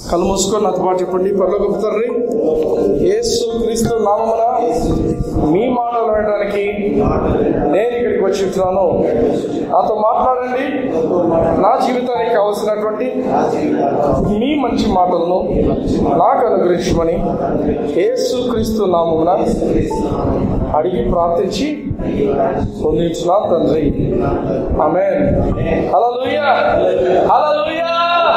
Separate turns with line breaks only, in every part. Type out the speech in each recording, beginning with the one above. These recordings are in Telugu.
కళ్ళు మూసుకొని నాతో పాటు చెప్పండి పర్లోకి తండ్రి యేసు క్రీస్తు నామమున మీ మాటలు వినడానికి నేను ఇక్కడికి వచ్చి ఉంటున్నాను నాతో మాట్లాడండి నా జీవితానికి కావలసినటువంటి మీ మంచి మాటలను నాకు అనుగ్రహించమని యేసు క్రీస్తు నామమున అడిగి ప్రార్థించి పొందించిన తండ్రి ఆమె హల్లెలూయా హల్లెలూయా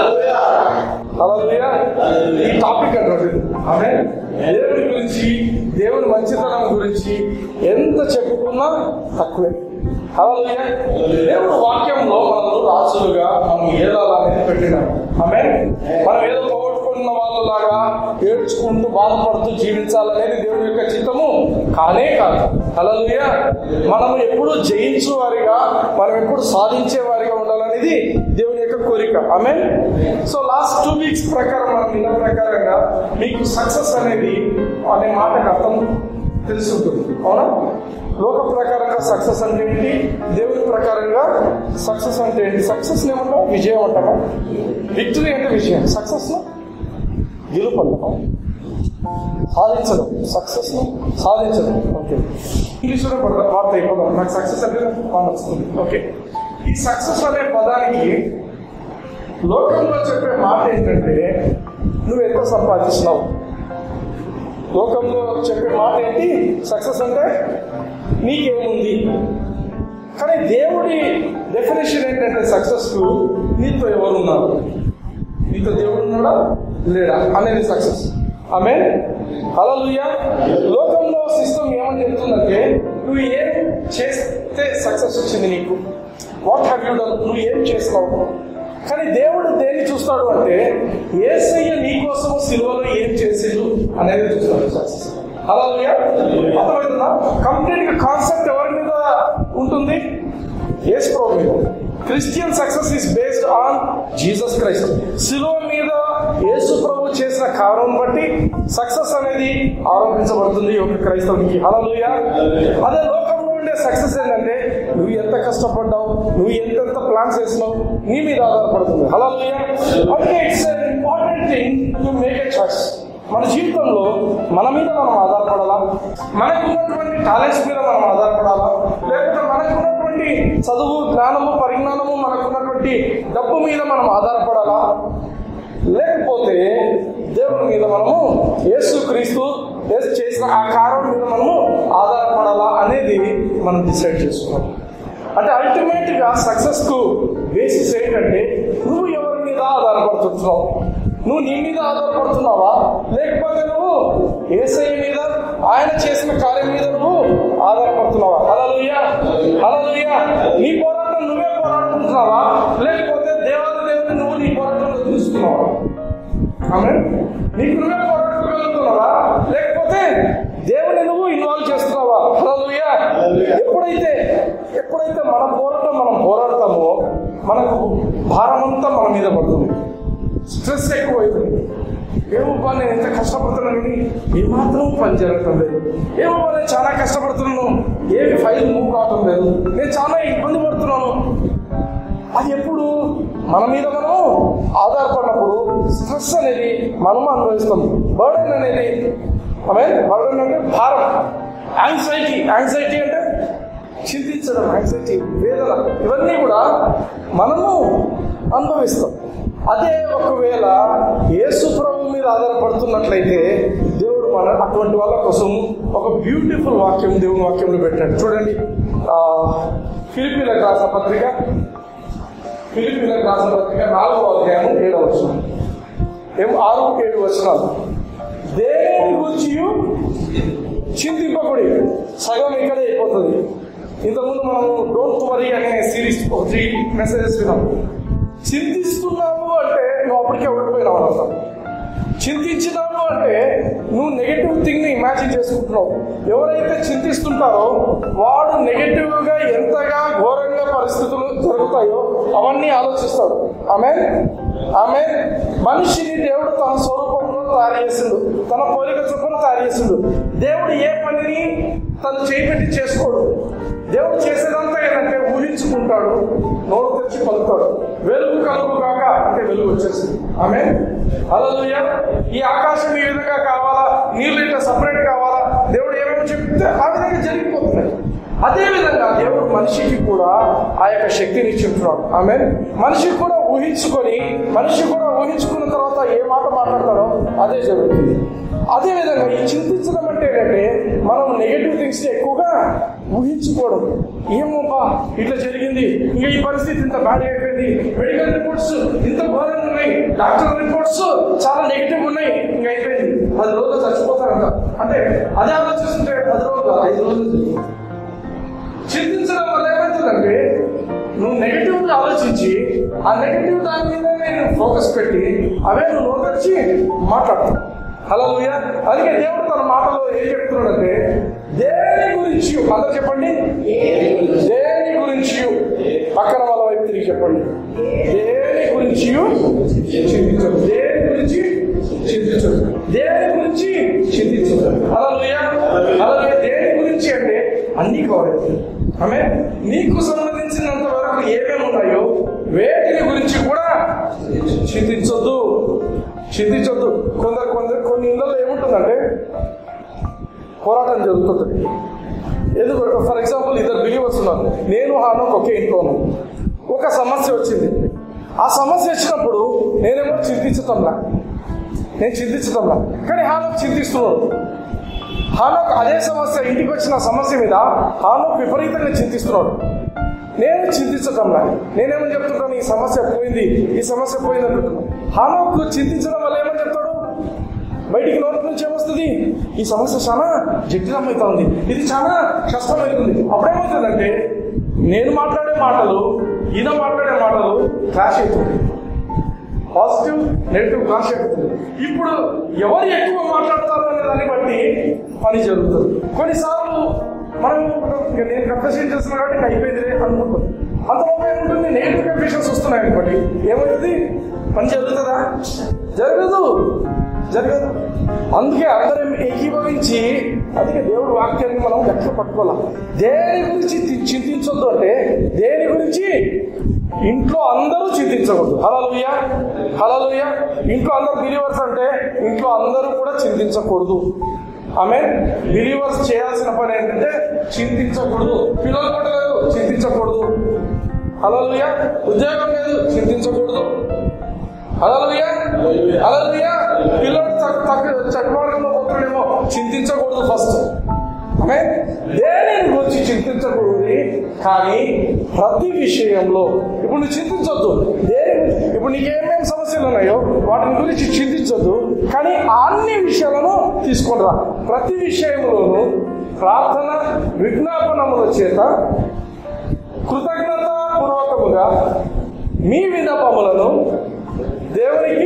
హల్లెలూయా ఈ టాపిక్ అంటే ఆమె దేవుని గురించి దేవుని మంచితనం గురించి ఎంత చెప్పుకున్నా తక్కువే హల్లెలూయా దేవుడు వాక్యంలో మనల్ని రాజులుగా మనం ఏదాలని పెట్టినాం ఆమె మనం ఏదో పోగొట్టుకున్న వాళ్ళలాగా ఏడ్చుకుంటూ బాధపడుతూ జీవించాలనేది దేవుని యొక్క చిత్తము కానే కాదు హల్లెలూయా మనము ఎప్పుడు జయించు వారిగా మనం ఎప్పుడు సాధించే వారిగా ఉండాలనేది దేవుని యొక్క కోరిక ఆమె సో లాస్ట్ టూ వీక్స్ ప్రకారం మనం విన్న ప్రకారంగా మీకు సక్సెస్ అనేది అనే మాటకు అర్థం తెలుసుంటుంది అవునా లోక ప్రకారంగా సక్సెస్ అంటే ఏంటి దేవుని ప్రకారంగా సక్సెస్ అంటే ఏంటి సక్సెస్ ఏమంటాం విజయం అంటామా విక్టరీ అంటే విజయం సక్సెస్ గెలుపు అంటాం సాధించడం సక్సెస్ ను సాధించడం ఓకే ఇంగ్లీష్ లో పడతా వార్త అయిపోదాం నాకు సక్సెస్ అంటే బాగా నచ్చుతుంది ఓకే ఈ సక్సెస్ అనే పదానికి లోకంలో చెప్పే మాట ఏంటంటే నువ్వు ఎంత సంపాదిస్తున్నావు లోకంలో చెప్పే మాట ఏంటి సక్సెస్ అంటే నీకేముంది కానీ దేవుడి డెఫినేషన్ ఏంటంటే సక్సెస్ కు నీతో ఎవరున్నారు నీతో దేవుడు ఉన్నాడా లేడా అనేది సక్సెస్ ఆమె హలలుయ లోకంలో సిస్టమ్ ఏమని చెప్తుందంటే నువ్వు ఏం చేస్తే సక్సెస్ వచ్చింది నీకు వాట్ హ్యావ్ యూ డన్ నువ్వు ఏం చేస్తున్నావు కానీ దేవుడు దేన్ని చూస్తాడు అంటే ఏసయ్య నీ కోసం సిలువలో ఏం చేసిండు అనేది చూస్తాడు సక్సెస్ హలలుయ అర్థమవుతుందా కంప్లీట్ గా కాన్సెప్ట్ ఎవరి మీద ఉంటుంది యేసు ప్రభు మీద Christian success is based on Jesus Christ సిలువ మీద యేసు ప్రభు చేసిన కారణం బట్టి సక్సెస్ అనేది ఆరంభించబడుతుంది ఒక క్రైస్తవునికి హలలుయ అదే లోకంలో ఉండే సక్సెస్ ఏంటంటే నువ్వు ఎంత కష్టపడ్డావు నువ్వు ఎంతెంత ప్లాన్స్ వేసినావు నీ మీద ఆధారపడుతుంది హలలుయ అంటే it's important thing to make a choice మన జీవితంలో మన మీద మనం ఆధారపడాలా మనకు ఉన్నటువంటి టాలెంట్స్ మీద మనం ఆధారపడాలా లేకపోతే మనకు ఉన్నటువంటి చదువు జ్ఞానము పరిజ్ఞానము మనకు ఉన్నటువంటి డబ్బు మీద మనం ఆధారపడాలా లేకపోతే దేవుని మీద మనము యేసు క్రీస్తు యేసు చేసిన ఆ కారణం మీద మనము ఆధారపడాలా అనేది మనం డిసైడ్ చేసుకోవాలి అంటే అల్టిమేట్ గా సక్సెస్ కు బేసిస్ ఏంటంటే నువ్వు ఎవరి మీద ఆధారపడుతున్నావు నువ్వు నీ మీద ఆధారపడుతున్నావా లేకపోతే నువ్వు ఏసై మీద ఆయన చేసిన కార్యం మీద నువ్వు ఆధారపడుతున్నావా అలలుయ్యా అలలుయ్యా నీ పోరాటం నువ్వే పోరాడుకుంటున్నావా లేకపోతే దేవాది దేవుని నువ్వు నీ పోరాటంలో చూస్తున్నావా ఆమె నీకు నువ్వే పోరాడుకోగలుగుతున్నావా లేకపోతే దేవుని నువ్వు ఇన్వాల్వ్ చేస్తున్నావా హల్లెలూయా ఎప్పుడైతే ఎప్పుడైతే మన పోరాటం మనం పోరాడతామో మనకు భారం అంతా మన మీద పడుతుంది స్ట్రెస్ ఎక్కువైపోయింది ఏమో నేను ఎంత కష్టపడుతున్నాను కానీ ఏమాత్రం పని జరగటం లేదు ఏమో నేను చాలా కష్టపడుతున్నాను ఏమి ఫైల్ మూవ్ కావటం లేదు నేను చాలా ఇబ్బంది పడుతున్నాను అది ఎప్పుడు మన మీద మనం ఆధారపడినప్పుడు స్ట్రెస్ అనేది మనం అనుభవిస్తాం బర్డెన్ అనేది ఆమె బర్డెన్ అంటే భారం యాంగ్జైటీ యాంగ్జైటీ అంటే చింతించడం యాంగ్జైటీ వేదన ఇవన్నీ కూడా మనము అనుభవిస్తాం అదే ఒకవేళ యేసు ప్రభు మీద ఆధారపడుతున్నట్లయితే దేవుడు మన అటువంటి వాళ్ళ కోసం ఒక బ్యూటిఫుల్ వాక్యం దేవుని వాక్యంలో పెట్టాడు చూడండి ఫిలిపీలకు రాసిన పత్రిక ఫిలిపీలకు రాసిన పత్రిక నాలుగో అధ్యాయం ఏడవ వచనం ఏం ఆరు ఏడు వచనాలు దేని గురించి చింతింపకుడి సగం ఇక్కడే అయిపోతుంది ఇంతకుముందు మనం డోంట్ వరీ అనే సిరీస్ ఒక త్రీ మెసేజెస్ విన్నాం చింతిస్తున్నావు అంటే నువ్వు అప్పటికే ఓడిపోయినావు అని అర్థం చింతించినావు అంటే నువ్వు నెగటివ్ థింగ్ ని ఇమాజిన్ చేసుకుంటున్నావు ఎవరైతే చింతిస్తుంటారో వాడు నెగటివ్ గా ఎంతగా ఘోరంగా పరిస్థితులు జరుగుతాయో అవన్నీ ఆలోచిస్తాడు ఆమె ఆమె మనిషిని దేవుడు తన స్వరూపంలో తయారు చేసిండు తన పోలిక చొప్పున తయారు చేసిండు దేవుడు ఏ పనిని తను చేపెట్టి చేసుకోడు దేవుడు చేసేదంతా ఏంటంటే ఊహించుకుంటూ ఉంటాడు నోరు తెచ్చి పలుకుతాడు వెలుగు కలుగు కాక అంటే వెలుగు వచ్చేసింది ఆమె అలలుయ ఈ ఆకాశం ఈ విధంగా కావాలా నీళ్ళు ఇట్లా సపరేట్ కావాలా దేవుడు ఏమేమి చెప్తే ఆ విధంగా జరిగిపోతున్నాయి అదే విధంగా దేవుడు మనిషికి కూడా ఆ యొక్క శక్తిని ఇచ్చింటున్నాడు ఆమె మనిషి కూడా ఊహించుకొని మనిషి కూడా ఊహించుకున్న తర్వాత ఏ మాట మాట్లాడతాడో అదే జరుగుతుంది అదే విధంగా ఈ చింతించడం అంటే ఏంటంటే మనం నెగిటివ్ థింగ్స్ ఎక్కువగా ఊహించుకోవడం ఏమోపా ఇట్లా జరిగింది ఇంకా ఈ పరిస్థితి ఇంత బ్యాడ్ అయిపోయింది మెడికల్ రిపోర్ట్స్ ఇంత ఘోరంగా ఉన్నాయి డాక్టర్ రిపోర్ట్స్ చాలా నెగిటివ్ ఉన్నాయి ఇంకా అయిపోయింది పది రోజులు చచ్చిపోతారంట అంటే అదే ఆలోచిస్తుంటే పది రోజులు కాదు, ఐదు రోజులు జరిగింది చింతించడం వల్ల ఏమవుతుందంటే నువ్వు నెగిటివ్ గా ఆలోచించి ఆ నెగిటివ్ దాని మీద నేను ఫోకస్ పెట్టి అవే నువ్వు నోటొచ్చి మాట్లాడతావు హలో అందుకే దేవుడు తన మాటలో ఏం చెప్తున్నాడంటే దేని గురించి అందరూ చెప్పండి దేని గురించి పక్కన వాళ్ళ వైపు తిరిగి చెప్పండి దేని గురించి చింతించదు దేని గురించి చింతించదు దేని గురించి చింతించదు అలా అలా దేని గురించి అంటే అన్ని కవర్ అవుతుంది ఆమె నీకు సంబంధించినంత వరకు ఏమేమి ఉన్నాయో వేటిని గురించి కూడా చింతించొద్దు చింతించొద్దు కొందరు కొందరు కొన్ని ఇళ్ళల్లో ఏముంటుందంటే పోరాటం జరుగుతుంటుంది ఎందుకు ఫర్ ఎగ్జాంపుల్ ఇద్దరు బిలీవర్స్ ఉన్నారు నేను హానోక్ ఒకే ఇంట్లో ఉన్నాం ఒక సమస్య వచ్చింది ఆ సమస్య వచ్చినప్పుడు నేనేమో చింతించటంలా నేను చింతించటంలా కానీ హానోక్ చింతిస్తున్నాడు హానోక్ అదే సమస్య ఇంటికి వచ్చిన సమస్య మీద హానోక్ విపరీతంగా చింతిస్తున్నాడు నేను చింతించటంలా నేనేమని చెప్తుంటాను ఈ సమస్య పోయింది ఈ సమస్య పోయింది అంటున్నాను హానోక్ చింతించడం వల్ల ఏమని చెప్తాడు బయటికి నోటి నుంచి ఏమొస్తుంది ఈ సమస్య చాలా జటిలమైతా ఉంది ఇది చాలా కష్టమవుతుంది అప్పుడేమవుతుందంటే నేను మాట్లాడే మాటలు ఈయన మాట్లాడే మాటలు క్లాష్ అవుతుంది పాజిటివ్ నెగిటివ్ క్లాష్ అవుతుంది ఇప్పుడు ఎవరు ఎక్కువ మాట్లాడతారు అనే దాన్ని బట్టి పని జరుగుతుంది కొన్నిసార్లు మనం ఇంకా నేను కన్ఫెషన్ చేస్తున్నా కాబట్టి ఇంకా అయిపోయింది అనుకుంటాం అంతలోపు ఏముంటుంది నెగిటివ్ కన్ఫెషన్స్ వస్తున్నాయి అనుకోండి ఏమవుతుంది పని జరుగుతుందా జరగదు జరగదు అందుకే అందరం ఏకీభవించి అందుకే దేవుడు వాక్యాన్ని మనం గట్టిగా పట్టుకోవాలి దేని గురించి చి- చింతించొద్దు అంటే దేని గురించి ఇంట్లో అందరూ చింతించకూడదు హలలుయ హలలుయ ఇంట్లో అందరూ బిలీవర్స్ అంటే ఇంట్లో అందరూ కూడా చింతించకూడదు ఆమె బిలీవర్స్ చేయాల్సిన పని ఏంటంటే చింతించకూడదు పిల్లలు పుట్టలేదు చింతించకూడదు హలలుయ ఉద్యోగం లేదు చింతించకూడదు హలలుయ హలలుయ పిల్లడు చక్రవర్గంలో పోతాడేమో చింతించకూడదు ఫస్ట్ ఆమె దేనిని గురించి చింతించకూడదు కానీ ప్రతి విషయంలో ఇప్పుడు నువ్వు చింతించొద్దు దేని గురించి- ఇప్పుడు నీకు ఏమేమి సమస్యలు ఉన్నాయో వాటిని గురించి చింతించొద్దు కానీ ఆ అన్ని విషయాలను తీసుకొని రా ప్రతి విషయంలోనూ ప్రార్థన విజ్ఞాపనముల చేత కృతజ్ఞత పూర్వకముగా మీ విన్నపములను దేవునికి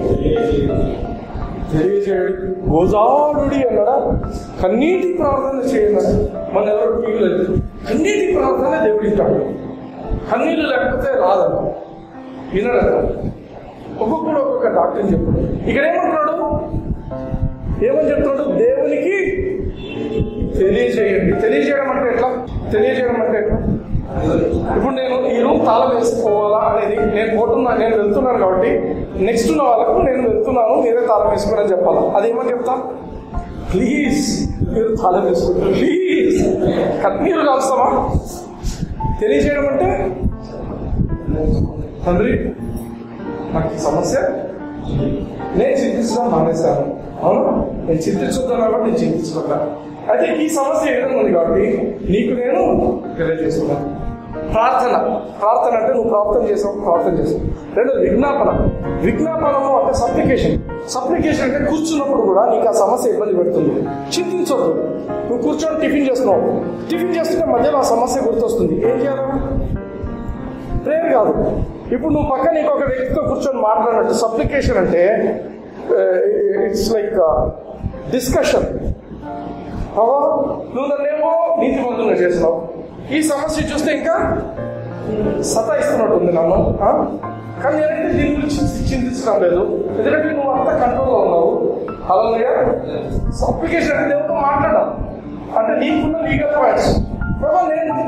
తెలియజేయడు గోజాడుడి అన్నాడా కన్నీటి ప్రార్థన చేయన్నాడు మన ఎవరు టీవీలో కన్నీటి ప్రార్థన దేవుడు ఇస్తాడు కన్నీళ్ళు లేకపోతే రాదన్న వినడట ఒక్కొక్కడు ఒక్కొక్క డాక్టర్ చెప్పాడు ఇక్కడ ఏమంటున్నాడు ఏమని చెప్తున్నాడు దేవునికి తెలియజేయండి తెలియజేయడం అంటే ఎట్లా తెలియజేయడం అంటే ఎట్లా ఇప్పుడు నేను ఈ రూమ్ తాళం వేసుకోవాలా అనేది నేను పోతున్నా నేను వెళ్తున్నాను కాబట్టి నెక్స్ట్ ఉన్న వాళ్ళకు నేను వెళ్తున్నాను మీరే తాళం వేసుకోరని చెప్పాలా అదేమని చెప్తా ప్లీజ్ మీరు తాళం వేసుకోండి ప్లీజ్ కన్నీరు కాల్స్తామా తెలియజేయడం అంటే తండ్రి నాకు ఈ సమస్య నేను చింతించడం మానేశాను అవును నేను చింతించుతాను కాబట్టి నేను చింతించుకుంటా అయితే ఈ సమస్య ఏ విధంగా ఉంది కాబట్టి నీకు నేను తెలియజేస్తున్నాను ప్రార్థన ప్రార్థన అంటే నువ్వు ప్రార్థన చేసావు ప్రార్థన చేసావు రెండు విజ్ఞాపన విజ్ఞాపనము అంటే సప్లికేషన్ సప్లికేషన్ అంటే కూర్చున్నప్పుడు కూడా నీకు ఆ సమస్య ఇబ్బంది పెడుతుంది చింతించొద్దు నువ్వు కూర్చొని టిఫిన్ చేస్తున్నావు టిఫిన్ చేస్తుంటే మధ్యలో ఆ సమస్య గుర్తొస్తుంది ఏం చేయాలి ప్రేయర్ కాదు ఇప్పుడు నువ్వు పక్కన నీకు ఒక వ్యక్తితో కూర్చొని మాట్లాడినట్టు సప్లికేషన్ అంటే ఇట్స్ లైక్ డిస్కషన్ అవా నువ్వు నన్నేమో నీతి మందుగా చేస్తున్నావు ఈ సమస్య చూస్తే ఇంకా సతాయిస్తున్నట్టు ఉంది నన్ను ఆ? కానీ నేనైతే దీని గురించి చింతించడం లేదు ఎందుకంటే నువ్వు అంతా కంట్రోల్లో ఉన్నావు అలాగే అప్లికేషన్ అంటే దేవుడితో మాట్లాడాలి అంటే నీకున్న లీగల్ పాయింట్స్ ప్రభా నేను నేను నేను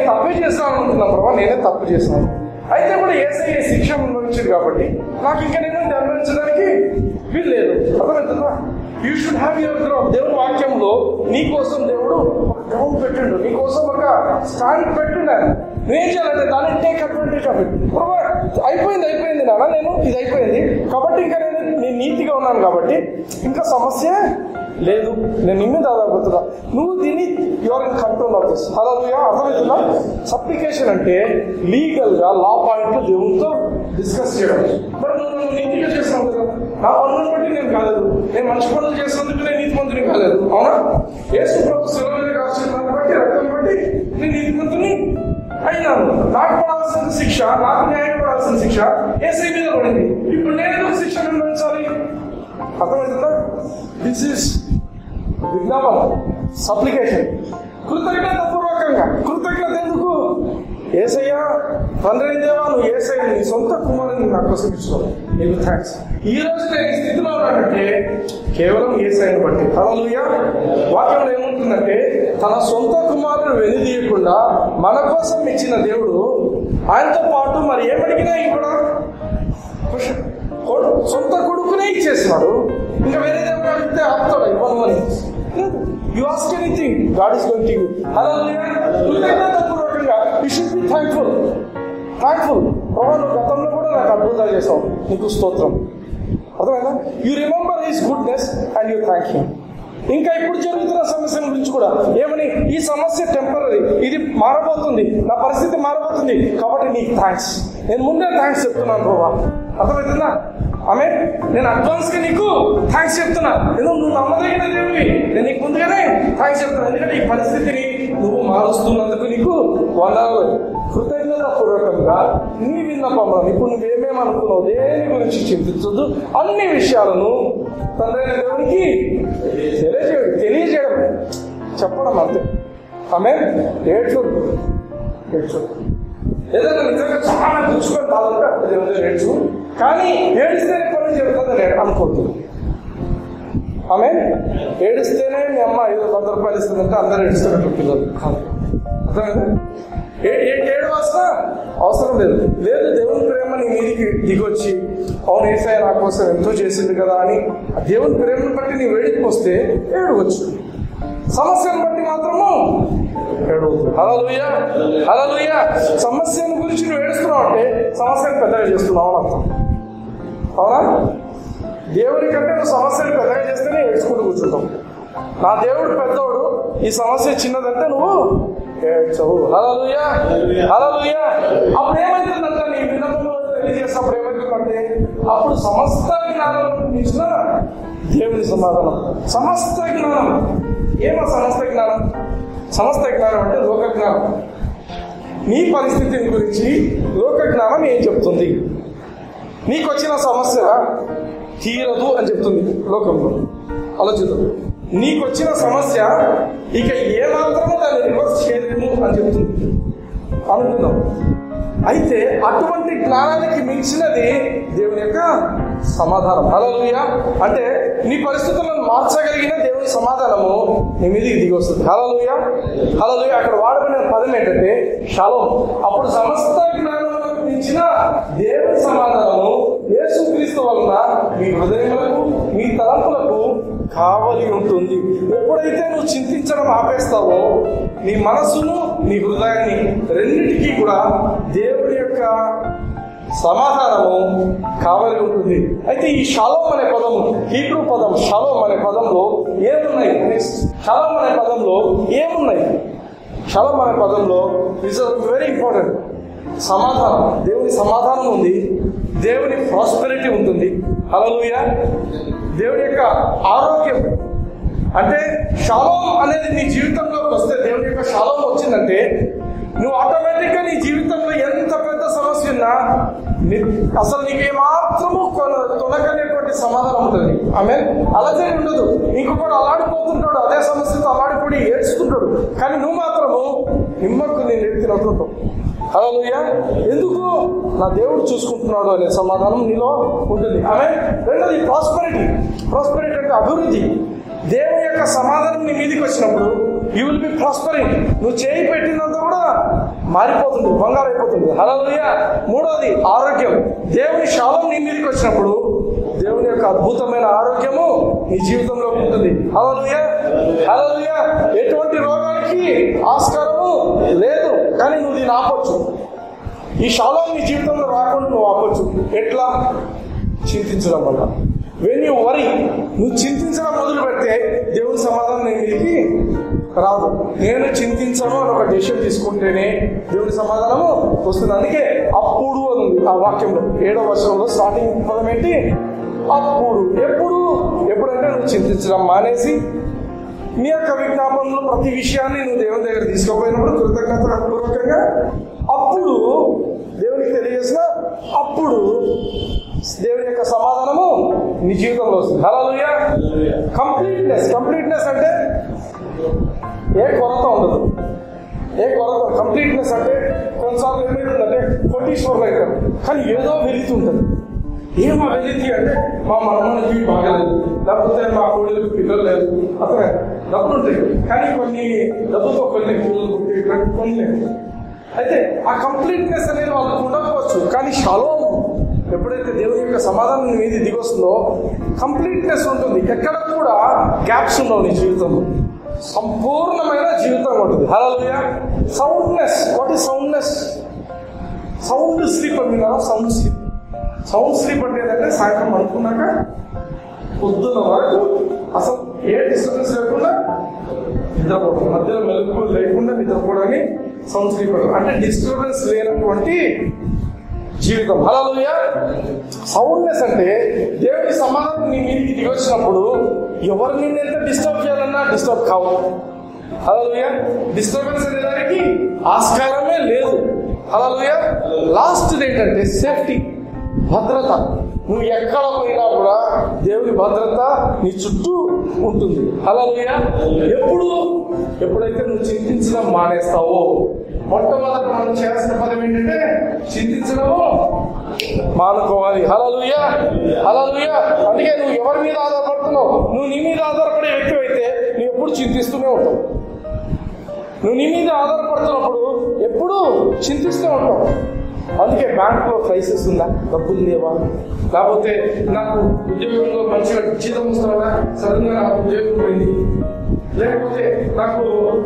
తప్పే చేస్తాను అనుకుంటున్నాను ప్రభా నేనే తప్పు చేశాను అయితే కూడా ఏసై శిక్ష అనుభవించింది కాబట్టి నాకు ఇంకా నేను అనుభవించడానికి వీలు లేదు అర్థమవుతుందా you should have your ground దేవుడు వాక్యంలో నీ కోసం దేవుడు ఒక గ్రౌండ్ పెట్టిండు నీ కోసం ఒక స్టాండ్ పెట్టిండు నువ్వేం చేయాలంటే దాన్ని టేక్ అడ్వాంటేజ్ ఆఫ్ ఇట్ అయిపోయింది అయిపోయింది నాన్న నేను ఇది అయిపోయింది కాబట్టి ఇంకా నేను నేను నీతిగా ఉన్నాను కాబట్టి ఇంకా సమస్య లేదు నేను నిన్ను దాదాపుతున్నా నువ్వు దీన్ని your in control of this అలా అర్థమవుతుందా సప్లికేషన్ అంటే లీగల్ గా లా పాయింట్ దేవునితో డిస్కస్ చేయడం మరి నువ్వు నువ్వు నీతిగా చేస్తున్నావు కదా నా పనులను బట్టి నేను కాలేదు నేను మంచి పనులు చేసినందుకు నేను నీతి మంతుని కాలేదు అవునా యేసు ప్రభు శిలువ మీద కాల్చిన దాన్ని బట్టి రక్తం బట్టి నేను నీతి మంతుని అయినాను నాకు పడాల్సిన శిక్ష నాకు న్యాయం పడాల్సిన శిక్ష ఏసై మీద పడింది ఇప్పుడు నేను ఎందుకు శిక్ష అనుభవించాలి అర్థమవుతుందా దిస్ ఇస్ విజ్ఞాపన సప్లికేషన్ కృతజ్ఞత పూర్వకంగా కృతజ్ఞత ఎందుకు ఏసయ్యా తండ్రి దేవా నువ్వు ఏసయ్య నీ సొంత కుమారుని నాకు కోసం ఇచ్చుకో నీకు థ్యాంక్స్ ఈ రోజు నేను ఈ స్థితిలో ఉన్నానంటే కేవలం ఏసైని బట్టి హల్లెలూయా వాక్యంలో ఏముంటుందంటే తన సొంత కుమారుడు వెనుదీయకుండా మన కోసం ఇచ్చిన దేవుడు ఆయనతో పాటు మరి ఏమడిగినా కూడా కొడు- సొంత కొడుకునే ఇచ్చేస్తున్నాడు ఇంకా వేరే దేవుడు అడిగితే ఆపుతాడు ఇవ్వను అని you ask anything God is going to you కృతజ్ఞతాపూర్వకంగా you should be thankful thankful ప్రభా నువ్వు గతంలో కూడా నాకు అద్భుతాలు చేసావు నీకు స్తోత్రం అర్థమైందా you remember his goodness and you thank you ఇంకా ఇప్పుడు జరుగుతున్న సమస్య గురించి కూడా ఏమని ఈ సమస్య టెంపరీ ఇది మారబోతుంది నా పరిస్థితి మారబోతుంది కాబట్టి నీకు థ్యాంక్స్ నేను ముందే థ్యాంక్స్ చెప్తున్నాను ప్రభా అర్థమవుతుందా ఆమె నేను అడ్వాన్స్ గా నీకు థ్యాంక్స్ చెప్తున్నా ఎందుకు నువ్వు నమ్మదగిన దేవుడివి నేను నీకు ముందుగానే థ్యాంక్స్ చెప్తున్నా ఎందుకంటే ఈ పరిస్థితిని నువ్వు మారుస్తున్నందుకు నీకు వందలు కృతజ్ఞత పూర్వకంగా నీ విన్నపంలో ఇప్పుడు నువ్వేమేమి అనుకున్నావు దేని గురించి చింతించొద్దు అన్ని విషయాలను తండ్రి అయిన దేవునికి తెలియజేయడం తెలియజేయడం చెప్పడం అంతే ఆమె ఏడ్చొద్దు ఏడ్చొద్దు ఏదైనా నిజంగా చాలా చూసుకొని బాధంటే అప్పుడు దేవుడు ఏడ్చు కానీ ఏడిస్తేనే పని జరుగుతుందని అనుకోవద్దు ఆమె ఏడిస్తేనే మీ అమ్మ ఐదు వంద రూపాయలు ఇస్తుందంటే అందరూ ఏడుస్తున్నట్టు పిల్లలు కాదు అర్థమైందా ఏ- ఏ- ఏడవలసిన అవసరం లేదు లేదు దేవుని ప్రేమ నీ మీదికి దిగొచ్చి అవును ఏసఐ నా కోసం ఎంతో చేసింది కదా అని ఆ దేవుని ప్రేమను బట్టి నీ వేడికి వస్తే ఏడవచ్చు సమస్యను బట్టి మాత్రము ఏడవద్దు హలలుయ హలలుయ సమస్యను గురించి నువ్వు ఏడుస్తున్నావు అంటే సమస్యను పెద్దగా చేస్తున్నావు అని అర్థం అవునా దేవుడి కంటే నువ్వు సమస్యను పెద్దగా చేస్తేనే ఏడ్చుకుంటూ కూర్చుంటావు నా దేవుడు పెద్దోడు ఈ సమస్య చిన్నదంటే నువ్వు ఏడ్చవు హలలుయ హలలుయ అప్పుడు ఏమైతుందంటే నీ విన్నపంలో తెలియజేసినప్పుడు ఏమైతుందంటే అప్పుడు సమస్త జ్ఞానం ఇచ్చిన దేవుని సమాధానం సమస్త జ్ఞానం ఏమో సమస్త జ్ఞానం సమస్త జ్ఞానం అంటే లోక జ్ఞానం నీ పరిస్థితిని గురించి లోక జ్ఞానం ఏం చెప్తుంది నీకు వచ్చిన సమస్య తీరదు అని చెప్తుంది లోకంలో ఆలోచిద్దాం నీకు వచ్చిన సమస్య ఇక ఏ మాత్రము దాన్ని రివర్స్ చేయలేము అని చెప్తుంది అనుకుందాం అయితే అటువంటి జ్ఞానానికి మించినది దేవుని యొక్క సమాధానం హలోయ అంటే నీ పరిస్థితులను మార్చగలిగిన దేవుని సమాధానము నీ మీదకి దిగి వస్తుంది హలోయ హలోయ అక్కడ వాడబడిన పదం ఏంటంటే శలం అప్పుడు సమస్త జ్ఞానములకు మించిన దేవుని సమాధానము యేసుక్రీస్తు వలన మీ హృదయములకు మీ తలంపులకు కావలి ఉంటుంది ఎప్పుడైతే నువ్వు చింతించడం ఆపేస్తావో నీ మనస్సును నీ హృదయాన్ని రెండింటికి కూడా దేవుడి యొక్క సమాధానము కావలి ఉంటుంది అయితే ఈ షాలోం అనే పదము హీబ్రూ పదం షాలోం అనే పదంలో ఏమున్నాయి నెక్స్ట్ షాలోం అనే పదంలో ఏమున్నాయి షాలోం అనే పదంలో ఇస్ వెరీ ఇంపార్టెంట్ సమాధానం దేవుని సమాధానం ఉంది దేవుని ప్రాస్పెరిటీ ఉంటుంది హలలుయ దేవుడి యొక్క ఆరోగ్యం అంటే షాలోం అనేది నీ జీవితంలోకి వస్తే దేవుడి యొక్క షాలోం వచ్చిందంటే నువ్వు ఆటోమేటిక్ గా నీ జీవితంలో ఎంత పెద్ద సమస్య ఉన్నా నీ- అసలు నీకు ఏమాత్రము కొన- తొలగనేటువంటి సమాధానం ఉంటుంది ఆమె అలాగే ఉండదు ఇంకొకడు అలాడిపోతుంటాడు అదే సమస్యతో అలాడిపోయి ఏడ్చుకుంటాడు కానీ నువ్వు మాత్రము నిమ్మకు నేను ఎత్తినట్టుంటావు హలోయ ఎందుకు నా దేవుడు చూసుకుంటున్నాడు అనే సమాధానం నీలో ఉంటుంది ఆమె రెండోది ప్రాస్పరిటీ ప్రాస్పరిటీ అంటే అభివృద్ధి దేవుని యొక్క యొక్క సమాధానం నీ మీదకి వచ్చినప్పుడు యూ విల్ బి ప్రాస్పరింగ్ నువ్వు చేయి పెట్టినంత కూడా మారిపోతుంది బంగారు అయిపోతుంది హలోయ మూడోది ఆరోగ్యం దేవుని శాలం నీ మీదకి వచ్చినప్పుడు దేవుని యొక్క అద్భుతమైన ఆరోగ్యము నీ జీవితంలో ఉంటుంది హలోయ హలోయ ఎటువంటి రోగానికి ఆస్కారము లేదు కానీ నువ్వు దీన్ని ఆపొచ్చు ఈ శాలం నీ జీవితంలో రాకుండా నువ్వు ఆపొచ్చు ఎట్లా చింతించడం వల్ల వెన్ యూ వరి నువ్వు చింతించడం మొదలు పెడితే దేవుని సమాధానం నీ మీదకి రాదు నేను చింతించను అని ఒక డెసిషన్ తీసుకుంటేనే దేవుని సమాధానము వస్తుంది అందుకే అప్పుడు అని ఉంది ఆ వాక్యంలో ఏడో వర్షంలో స్టార్టింగ్ పదం ఏంటి అప్పుడు ఎప్పుడు ఎప్పుడంటే నువ్వు చింతించడం మానేసి నీ యొక్క విజ్ఞాపనలో ప్రతి విషయాన్ని నువ్వు దేవుని దగ్గర తీసుకోపోయినప్పుడు కృతజ్ఞత పూర్వకంగా అప్పుడు దేవునికి తెలియజేసిన అప్పుడు దేవుని యొక్క సమాధానము నీ జీవితంలో వస్తుంది హలోయ కంప్లీట్నెస్ కంప్లీట్నెస్ అంటే ఏ కొరత ఉండదు ఏ కొరత కంప్లీట్నెస్ అంటే కొన్నిసార్లు ఏమైతుందంటే కోటీశ్వరులు అవుతారు కానీ ఏదో వెలితి ఉంటుంది ఏమో వెలితి అంటే మా మనమనికి బాగలేదు లేకపోతే మా కోడలకు పిల్లలు లేదు అతను డబ్బులు ఉంటాయి కానీ కొన్ని డబ్బుతో కొన్ని పిల్లలు పుట్టి కొన్ని లేవు. అయితే ఆ కంప్లీట్నెస్ అనేది వాళ్ళకు ఉండకపోవచ్చు కానీ షలోం ఎప్పుడైతే దేవుని యొక్క సమాధానం నీ మీద దిగొస్తుందో కంప్లీట్నెస్ ఉంటుంది ఎక్కడ కూడా గ్యాప్స్ ఉండవు నీ జీవితంలో సంపూర్ణమైన జీవితం ఉంటుంది hallelujah soundness what is soundness sound sleep అండి కదా సౌండ్ స్లీప్ సౌండ్ స్లీప్ అంటే ఏంటంటే సాయంత్రం అనుకున్నాక పొద్దున్న వరకు అసలు ఏ డిస్టర్బెన్స్ లేకుండా నిద్రపోవడం మధ్యలో మెలకు లేకుండా నిద్రపోవడాన్ని సౌండ్ స్లీప్ అంటారు అంటే డిస్టర్బెన్స్ లేనటువంటి జీవితం హలోయ సౌండ్నెస్ అంటే దేవుడి సమాధానం నీ మీదికి దిగి వచ్చినప్పుడు ఎవరు నిన్ను ఎంత డిస్టర్బ్ చేయాలన్నా డిస్టర్బ్ కావు హలోయ డిస్టర్బెన్స్ అనే దానికి ఆస్కారమే లేదు హలోయ లాస్ట్ ఏంటంటే సేఫ్టీ భద్రత నువ్వు ఎక్కడ పోయినా కూడా దేవుని భద్రత నీ చుట్టూ ఉంటుంది హలోయ ఎప్పుడు ఎప్పుడైతే నువ్వు చింతించడం మానేస్తావో మొట్టమొదట మనం చేయాల్సిన పదం ఏంటంటే చింతించడము మానుకోవాలి హలలుయ హలలుయ అందుకే నువ్వు ఎవరి మీద ఆధారపడుతున్నావు నువ్వు నీ మీద ఆధారపడే వ్యక్తి అయితే నువ్వు ఎప్పుడు చింతిస్తూనే ఉంటావు నువ్వు నీ మీద ఆధారపడుతున్నప్పుడు ఎప్పుడు చింతిస్తూ ఉంటావు అందుకే బ్యాంకులో క్రైసిస్ ఉందా డబ్బులు లేవా లేకపోతే నాకు ఉద్యోగంలో మంచిగా జీతం వస్తుందా సడన్ గా నాకు ఉద్యోగం పోయింది లేకపోతే నాకు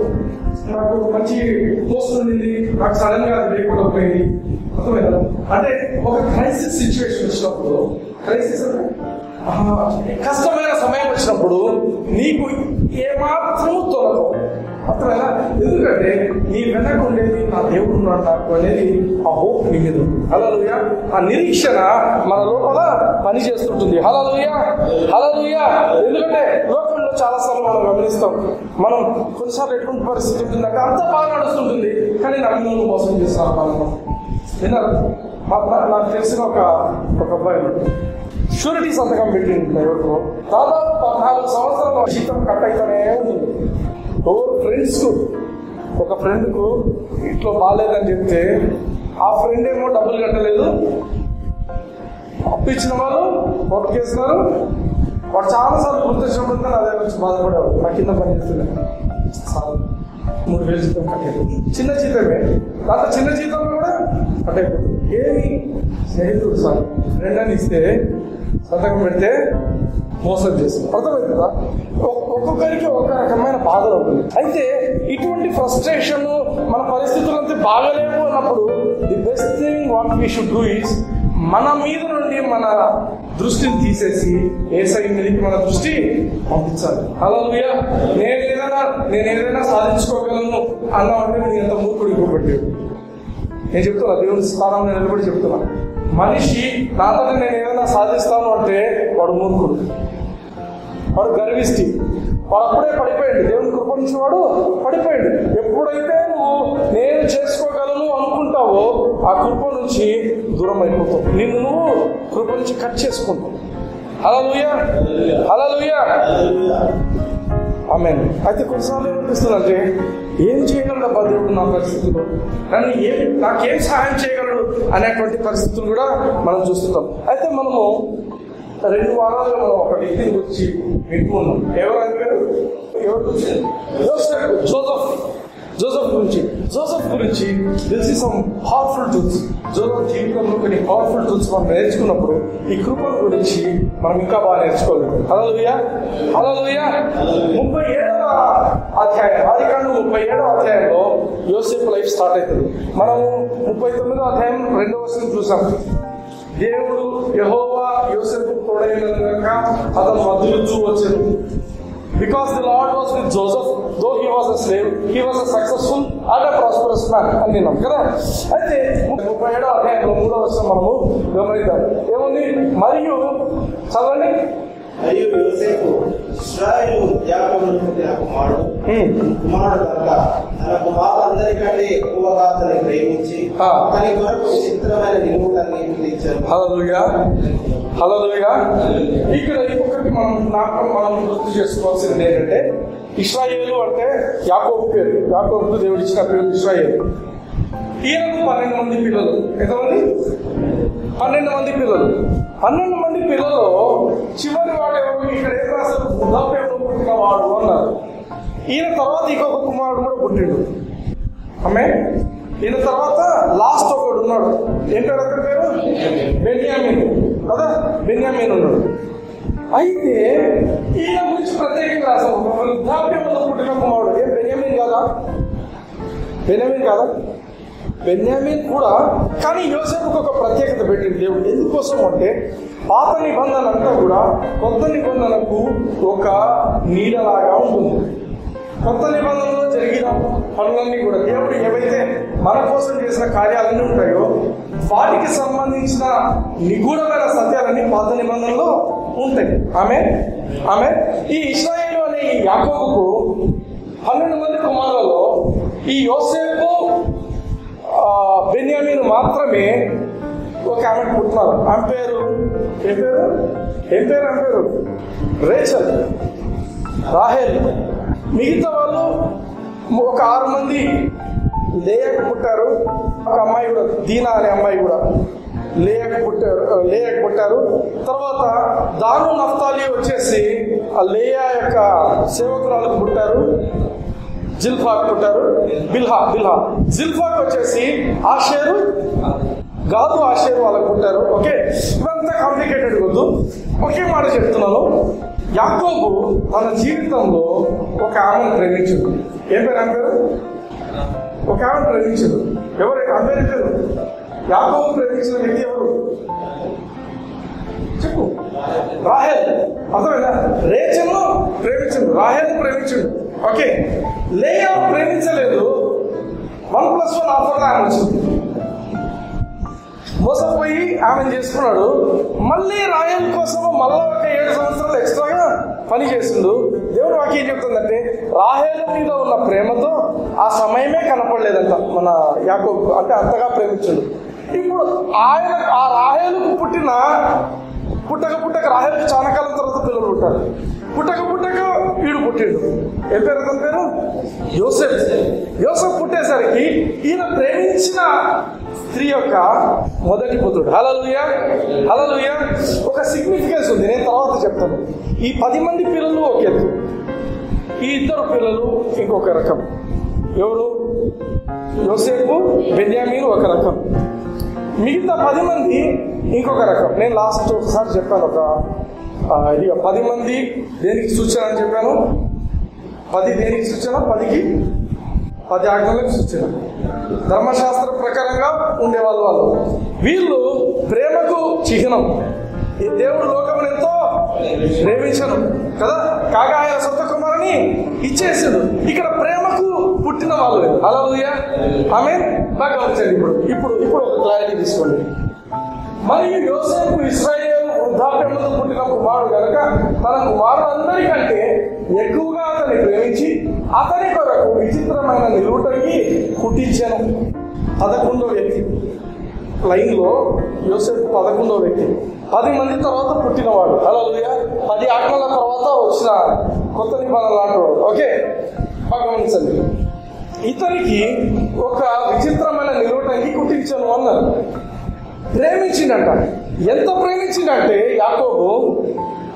నాకు మంచి పోస్ట్ ఉంది నాకు సడన్ గా అది లేకుండా పోయింది అర్థమైందా అంటే ఒక క్రైసిస్ సిచ్యువేషన్ వచ్చినప్పుడు క్రైసిస్ అంటే ఆహా, కష్టమైన సమయం వచ్చినప్పుడు నీకు ఏమాత్రము తొలగవు అర్థమైనా ఎందుకంటే నీ వెనక ఉండేది నా దేవుడు ఉన్నాడు నాకు అనేది ఆ హోప్ నీ మీద ఉంది. హల్లెలూయా ఆ నిరీక్షణ మన లోపల పని చేస్తుంటుంది హలలుయ హలలుయ ఎందుకంటే లోకంలో చాలా సార్లు మనం గమనిస్తాం మనం కొన్నిసార్లు ఎటువంటి పరిస్థితి ఉంటుందంటే అంత బాగా నడుస్తుంటుంది కానీ నన్ను మోసం చేస్తారు మనం విన్నారు మా- నా- నాకు తెలిసిన ఒక ఒక అబ్బాయి ఉన్నాడు. షూరిటీ సంతకం పెట్టింది ఎవరికో దాదాపు పద్నాలుగు సంవత్సరాల జీతం కట్ అయితేనే ఉంది ఓ ఫ్రెండ్స్ ఒక ఫ్రెండ్ కు ఇంట్లో బాగాలేదని చెప్తే ఆ ఫ్రెండ్ ఏమో డబ్బులు కట్టలేదు అప్పు ఇచ్చిన వాళ్ళు కొట్టుకేస్తున్నారు వాడు చాలా సార్లు గుర్తొచ్చినప్పుడు నా దగ్గర వచ్చి బాధపడేవాడు నా కింద పని చేస్తున్నాడు సార్ మూడు వేలు జీతం కట్టేది చిన్న జీతమే దాంట్లో చిన్న జీతం కూడా కట్టేపోతుంది ఏమి స్నేహితుడు సార్ ఫ్రెండ్ అని ఇస్తే సంతకం పెడితే మోసం చేస్తుంది అర్థమైంది కదా ఒ- ఒక్కొక్కరికి ఒక రకమైన బాధలు ఉంటుంది అయితే ఇటువంటి ఫ్రస్ట్రేషన్ మన పరిస్థితులు అంతా బాగలేవు అన్నప్పుడు the best thing what we should do is మన మీద నుండి మన దృష్టిని తీసేసి ఏసై మీదకి మన దృష్టి పంపించాలి అలా నేను ఏదైనా నేను ఏదైనా సాధించుకోగలను అన్నామంటే నేను ఎంత మూర్ఖుడు ఇంకొకటి నేను చెప్తున్నా దేవుని స్థానంలో నిలబడి చెప్తున్నా మనిషి నాతో నేను ఏదైనా సాధిస్తాను అంటే వాడు మూర్ఖుడు వాడు గర్విష్టి వాడు అప్పుడే పడిపోయాడు దేవుని కృప నుంచి వాడు పడిపోయాడు ఎప్పుడైతే నువ్వు నేను చేసుకోగలను అనుకుంటావో ఆ కృప నుంచి దూరం అయిపోతావు నిన్ను నువ్వు కృప నుంచి కట్ చేసుకుంటావు అలలుయ అలలుయ ఆమె అయితే కొన్నిసార్లు ఏమనిపిస్తుంది అంటే ఏం చేయగలడు అబ్బా దేవుడు నా పరిస్థితుల్లో నన్ను ఏం నాకేం సహాయం చేయగలడు అనేటువంటి పరిస్థితులు కూడా మనం చూస్తుంటాం అయితే మనము రెండు వారాలుగా మనం ఒక వ్యక్తిని గురించి వింటున్నాం ఎవరైతే ఎవరి గురించి యోసేపు జోసఫ్ జోసఫ్ గురించి జోసఫ్ గురించి తెలిసి సమ్ పవర్ఫుల్ టూల్స్ జోసఫ్ జీవితంలో కొన్ని పవర్ఫుల్ టూల్స్ మనం నేర్చుకున్నప్పుడు ఈ కృపల గురించి మనం ఇంకా బాగా నేర్చుకోలేదు హలోలుయా హలోలుయా ముప్పై ఏడవ అధ్యాయం ఆది కాండం ముప్పై ఏడవ అధ్యాయంలో యోసేపు లైఫ్ స్టార్ట్ అవుతుంది మనము ముప్పై తొమ్మిదో అధ్యాయం రెండవ వర్షం చూసాం దేవుడు యహోవా యోసేపు తోడైనందుక అతను వదులుతూ వచ్చాడు because the Lord was with Joseph though he was a slave he was a successful and a prosperous man అని విన్నాం కదా అయితే ముప్పై ఏడో అధ్యాయంలో మూడో వర్షం మనము గమనిద్దాం ఏముంది మరియు చదవండి
మరియు యోసేపు ఇస్రాయేలు యాకోబును పుట్టిన కుమారుడు
హ్మ్.
కుమారుడు కనుక తన కుమారులందరికంటే ఎక్కువగా అతని ప్రేమించి
ఆ.
అతని కొరకు విచిత్రమైన నిలువుటన్ని పిలిచారు
హలలుగా హలలుగా ఇక్కడ ఇంకొకటి మనం జ్ఞాపకం మనం గుర్తు చేసుకోవాల్సింది ఏంటంటే ఇస్రాయేలు అంటే యాకోబు పేరు యాకోబుకు దేవుడు ఇచ్చిన పేరు ఇస్రాయేలు ఈయనకు పన్నెండు మంది పిల్లలు ఎంతమంది పన్నెండు మంది పిల్లలు పన్నెండు మంది పిల్లలు చివరి వాడు ఎవరు ఇక్కడ ఏం రాశారు వృద్ధాప్యంలో పుట్టిన వాడు అన్నారు ఈయన తర్వాత ఇంకొక కుమారుడు కూడా పుట్టిండు ఆమె ఈయన తర్వాత లాస్ట్ ఒకడు ఉన్నాడు ఏం పేరు అతని పేరు బెన్యామిన్ కదా బెన్యామిన్ ఉన్నాడు అయితే ఈయన గురించి ప్రత్యేకంగా రాసాం ఒక వృద్ధాప్యంలో పుట్టిన కుమారుడు ఏం బెన్యామిన్ కాదా బెన్యామిన్ కాదా బెన్యామిన్ కూడా కానీ యోసేపుకు ఒక ప్రత్యేకత పెట్టింది దేవుడు ఎందుకోసం అంటే పాత నిబంధన అంతా కూడా కొత్త నిబంధనకు ఒక నీడలాగా ఉంటుంది కొత్త నిబంధనలో జరిగిన పనులన్నీ కూడా దేవుడు ఏవైతే మన కోసం చేసిన కార్యాలన్నీ ఉంటాయో వాటికి సంబంధించిన నిగూఢమైన సత్యాలన్నీ పాత నిబంధనలో ఉంటాయి ఆమె ఆమె ఈ ఇస్రాయేల్ అనే ఈ యాకోబుకు పన్నెండు మంది కుమారులలో ఈ యోసేపు ఆ, బెన్యామీను మాత్రమే ఒక ఆమె పుట్టినారు ఆమె పేరు ఏం పేరు ఏం పేరు ఆమె పేరు రేచల్ రాహేల్ మిగతా వాళ్ళు ఒక ఆరు మంది లేయకు పుట్టారు ఒక అమ్మాయి కూడా దీనా అనే అమ్మాయి కూడా లేయకు పుట్టారు లేయకు పుట్టారు తర్వాత దాను నఫ్తాలి వచ్చేసి ఆ లేయా యొక్క సేవకురాలకు పుట్టారు జిల్ఫాక్ పుట్టారు బిల్హా బిల్హా జిల్ఫాక్ వచ్చేసి ఆషేరు గాదు ఆషేరు వాళ్ళకు పుట్టారు ఓకే ఇవంతా కాంప్లికేటెడ్ వద్దు ఒకే మాట చెప్తున్నాను యాకోబు తన జీవితంలో ఒక ఆమెను ప్రేమించడు ఏం పేరు ఆమె పేరు ఒక ఆమెను ప్రేమించడు ఎవరైతే ఆమె పేరు పేరు యాకోబు ప్రేమించిన వ్యక్తి ఎవరు చెప్పు రాహేల్ అర్థమైనా రేచను ప్రేమించండు రాహేల్ ప్రేమించండు ఓకే లేయా ప్రేమించలేదు వన్ ప్లస్ వన్ ఆఫర్ ఆమె వచ్చింది మోసపోయి ఆమెను చేసుకున్నాడు మళ్ళీ రాయల్ కోసం మళ్ళా ఒక ఏడు సంవత్సరాలు ఎక్స్ట్రాగా పని చేసిండు దేవుడు వాకి ఏం చెప్తుందంటే రాహేల్ మీద ఉన్న ప్రేమతో ఆ సమయమే కనపడలేదంట మన యాకోబు అంటే అంతగా ప్రేమించుడు ఇప్పుడు ఆయన ఆ రాహేలుకు పుట్టిన పుట్టక పుట్టక రాహేల్కి చాలా కాలం తర్వాత పిల్లలు పుట్టారు పుట్టక పుట్టక వీడు పుట్టిండు ఏం పేరు అతని పేరు యోసెఫ్ యోసెఫ్ పుట్టేసరికి ఈయన ప్రేమించిన స్త్రీ యొక్క మొదటి పుత్రుడు హలలుయ హలలుయ ఒక సిగ్నిఫికెన్స్ ఉంది నేను తర్వాత చెప్తాను ఈ పది మంది పిల్లలు ఒక ఎత్తు ఈ ఇద్దరు పిల్లలు ఇంకొక రకం ఎవరు యోసేపు బెన్యామీన్ ఒక రకం మిగతా పది మంది ఇంకొక రకం నేను లాస్ట్ ఒకసారి చెప్పాను ఒక ఆ, ఇక పది మంది దేనికి సూచన అని చెప్పాను పది దేనికి సూచన పదికి పది ఆజ్ఞలకు సూచన ధర్మశాస్త్ర ప్రకారంగా ఉండేవాళ్ళు వాళ్ళు వీళ్ళు ప్రేమకు చిహ్నం ఈ దేవుడు లోకమును ఎంతో ప్రేమించను కదా కాగా ఆయన సొంత కుమారుని ఇచ్చేసాడు ఇక్కడ ప్రేమకు పుట్టిన వాళ్ళు అలా ఆమె బాగా గమనించండి ఇప్పుడు ఇప్పుడు ఇప్పుడు ఒక క్లారిటీ తీసుకోండి మరియు యోసేపు ఇస్రాయేల్ వృద్ధాప్యంలో పుట్టిన కుమారుడు కనుక తన కుమారులందరికంటే ఎక్కువగా అతన్ని ప్రేమించి అతని కొరకు విచిత్రమైన నిలువుటకి కుట్టించాను పదకొండో వ్యక్తి లైన్ లో యోసేపు పదకొండో వ్యక్తి పది మంది తర్వాత పుట్టినవాడు అలా పది ఆజ్ఞల తర్వాత వచ్చిన కొత్త నిబంధన లాంటివాడు ఓకే బాగా గమనించండి ఇతనికి ఒక విచిత్రమైన నిలువటానికి కుట్టించాను అన్నారు ప్రేమించిండంట ఎంత ప్రేమించిండంటే యాకోబు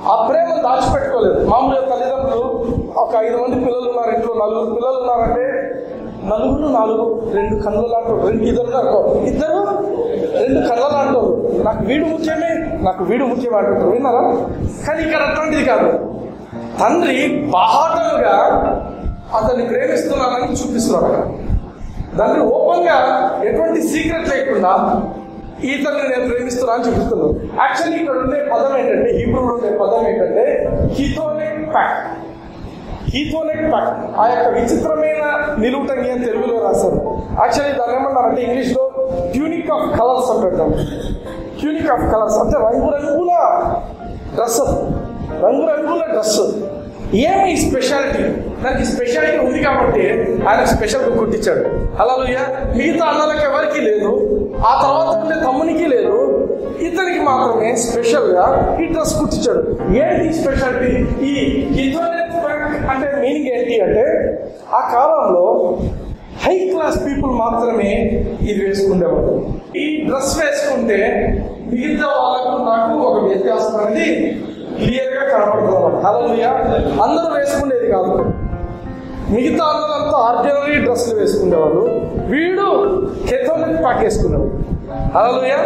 ఆ ప్రేమ దాచిపెట్టుకోలేదు మామూలుగా తల్లిదండ్రులు ఒక ఐదు మంది పిల్లలు ఉన్నారు ఇంట్లో నలుగురు పిల్లలు ఉన్నారంటే నలుగురు నాలుగు రెండు కళ్ళ లాంటి రెండు ఇద్దరు అనుకో ఇద్దరు రెండు కళ్ళ లాంటి నాకు వీడు ముఖ్యమే నాకు వీడు ముఖ్యమే అంటుంటారు విన్నారా కానీ ఇక్కడ అటువంటిది కాదు తండ్రి బాహాటముగా అతన్ని ప్రేమిస్తున్నానని చూపిస్తున్నాడు అక్కడ దాన్ని ఓపెన్ గా ఎటువంటి సీక్రెట్ లేకుండా ఈతన్ని నేను ప్రేమిస్తున్నా అని చూపిస్తున్నాను యాక్చువల్లీ ఇక్కడ ఉండే పదం ఏంటంటే హీబ్రూలో ఉండే పదం ఏంటంటే హితోనెక్ ప్యాక్ హీథోనెక్ ప్యాక్ ఆ యొక్క విచిత్రమైన నిలువుటంగి అని తెలుగులో రాశారు యాక్చువల్లీ దాన్ని ఏమన్నారంటే ఇంగ్లీష్ లో ట్యూనిక్ ఆఫ్ కలర్స్ అంటారు ట్యూనిక్ ఆఫ్ కలర్స్ అంటే రంగురంగుల డ్రెస్ రంగురంగుల డ్రెస్ ఏమి స్పెషాలిటీ దానికి స్పెషాలిటీ ఉంది కాబట్టి ఆయన స్పెషల్ గా కుట్టించాడు అలా మిగతా అన్నలకి ఎవరికి లేదు ఆ తర్వాత ఉండే తమ్మునికి లేదు ఇతనికి మాత్రమే స్పెషల్ గా ఈ డ్రెస్ కుట్టించాడు ఏంటి స్పెషాలిటీ ఈ హిథోనెట్ అంటే మీనింగ్ ఏంటి అంటే ఆ కాలంలో హై క్లాస్ పీపుల్ మాత్రమే ఇది వేసుకునేవారు ఈ డ్రెస్ వేసుకుంటే మిగతా వాళ్ళకు నాకు ఒక వ్యత్యాసం అనేది క్లియర్ గా కనపడుతుంది అన్నమాట హలోయా అందరూ వేసుకునేది కాదు మిగతా అందరంతా ఆర్డినరీ డ్రెస్లు వేసుకునేవాళ్ళు వీడు కెథోలిక్ ప్యాక్ వేసుకునేవాడు హలోయా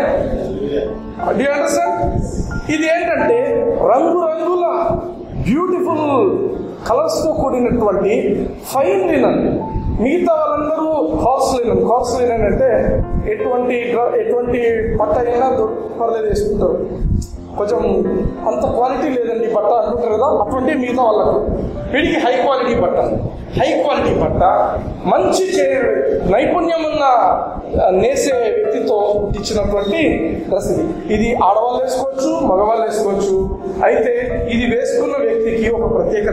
డి అండర్స్టాండ్ ఇది ఏంటంటే రంగురంగుల బ్యూటిఫుల్ కలర్స్ తో కూడినటువంటి ఫైన్ లినన్ మిగతా వాళ్ళందరూ హార్స్ లినన్ హార్స్ లినన్ అంటే ఎటువంటి డ్ర- ఎటువంటి బట్ట అయినా దొ- పర్లేదు వేసుకుంటారు కొంచెం అంత క్వాలిటీ లేదండి ఈ బట్ట అంటుంటారు కదా అటువంటి మిగతా వాళ్ళకు వీడికి హై క్వాలిటీ బట్ట హై క్వాలిటీ బట్ట మంచి చే నైపుణ్యం ఉన్న ఆ, నేసే వ్యక్తితో ఇచ్చినటువంటి డ్రెస్ ఇది ఇది ఆడవాళ్ళు వేసుకోవచ్చు మగవాళ్ళు వేసుకోవచ్చు అయితే ఇది వేసుకున్న వ్యక్తికి ఒక ప్రత్యేకత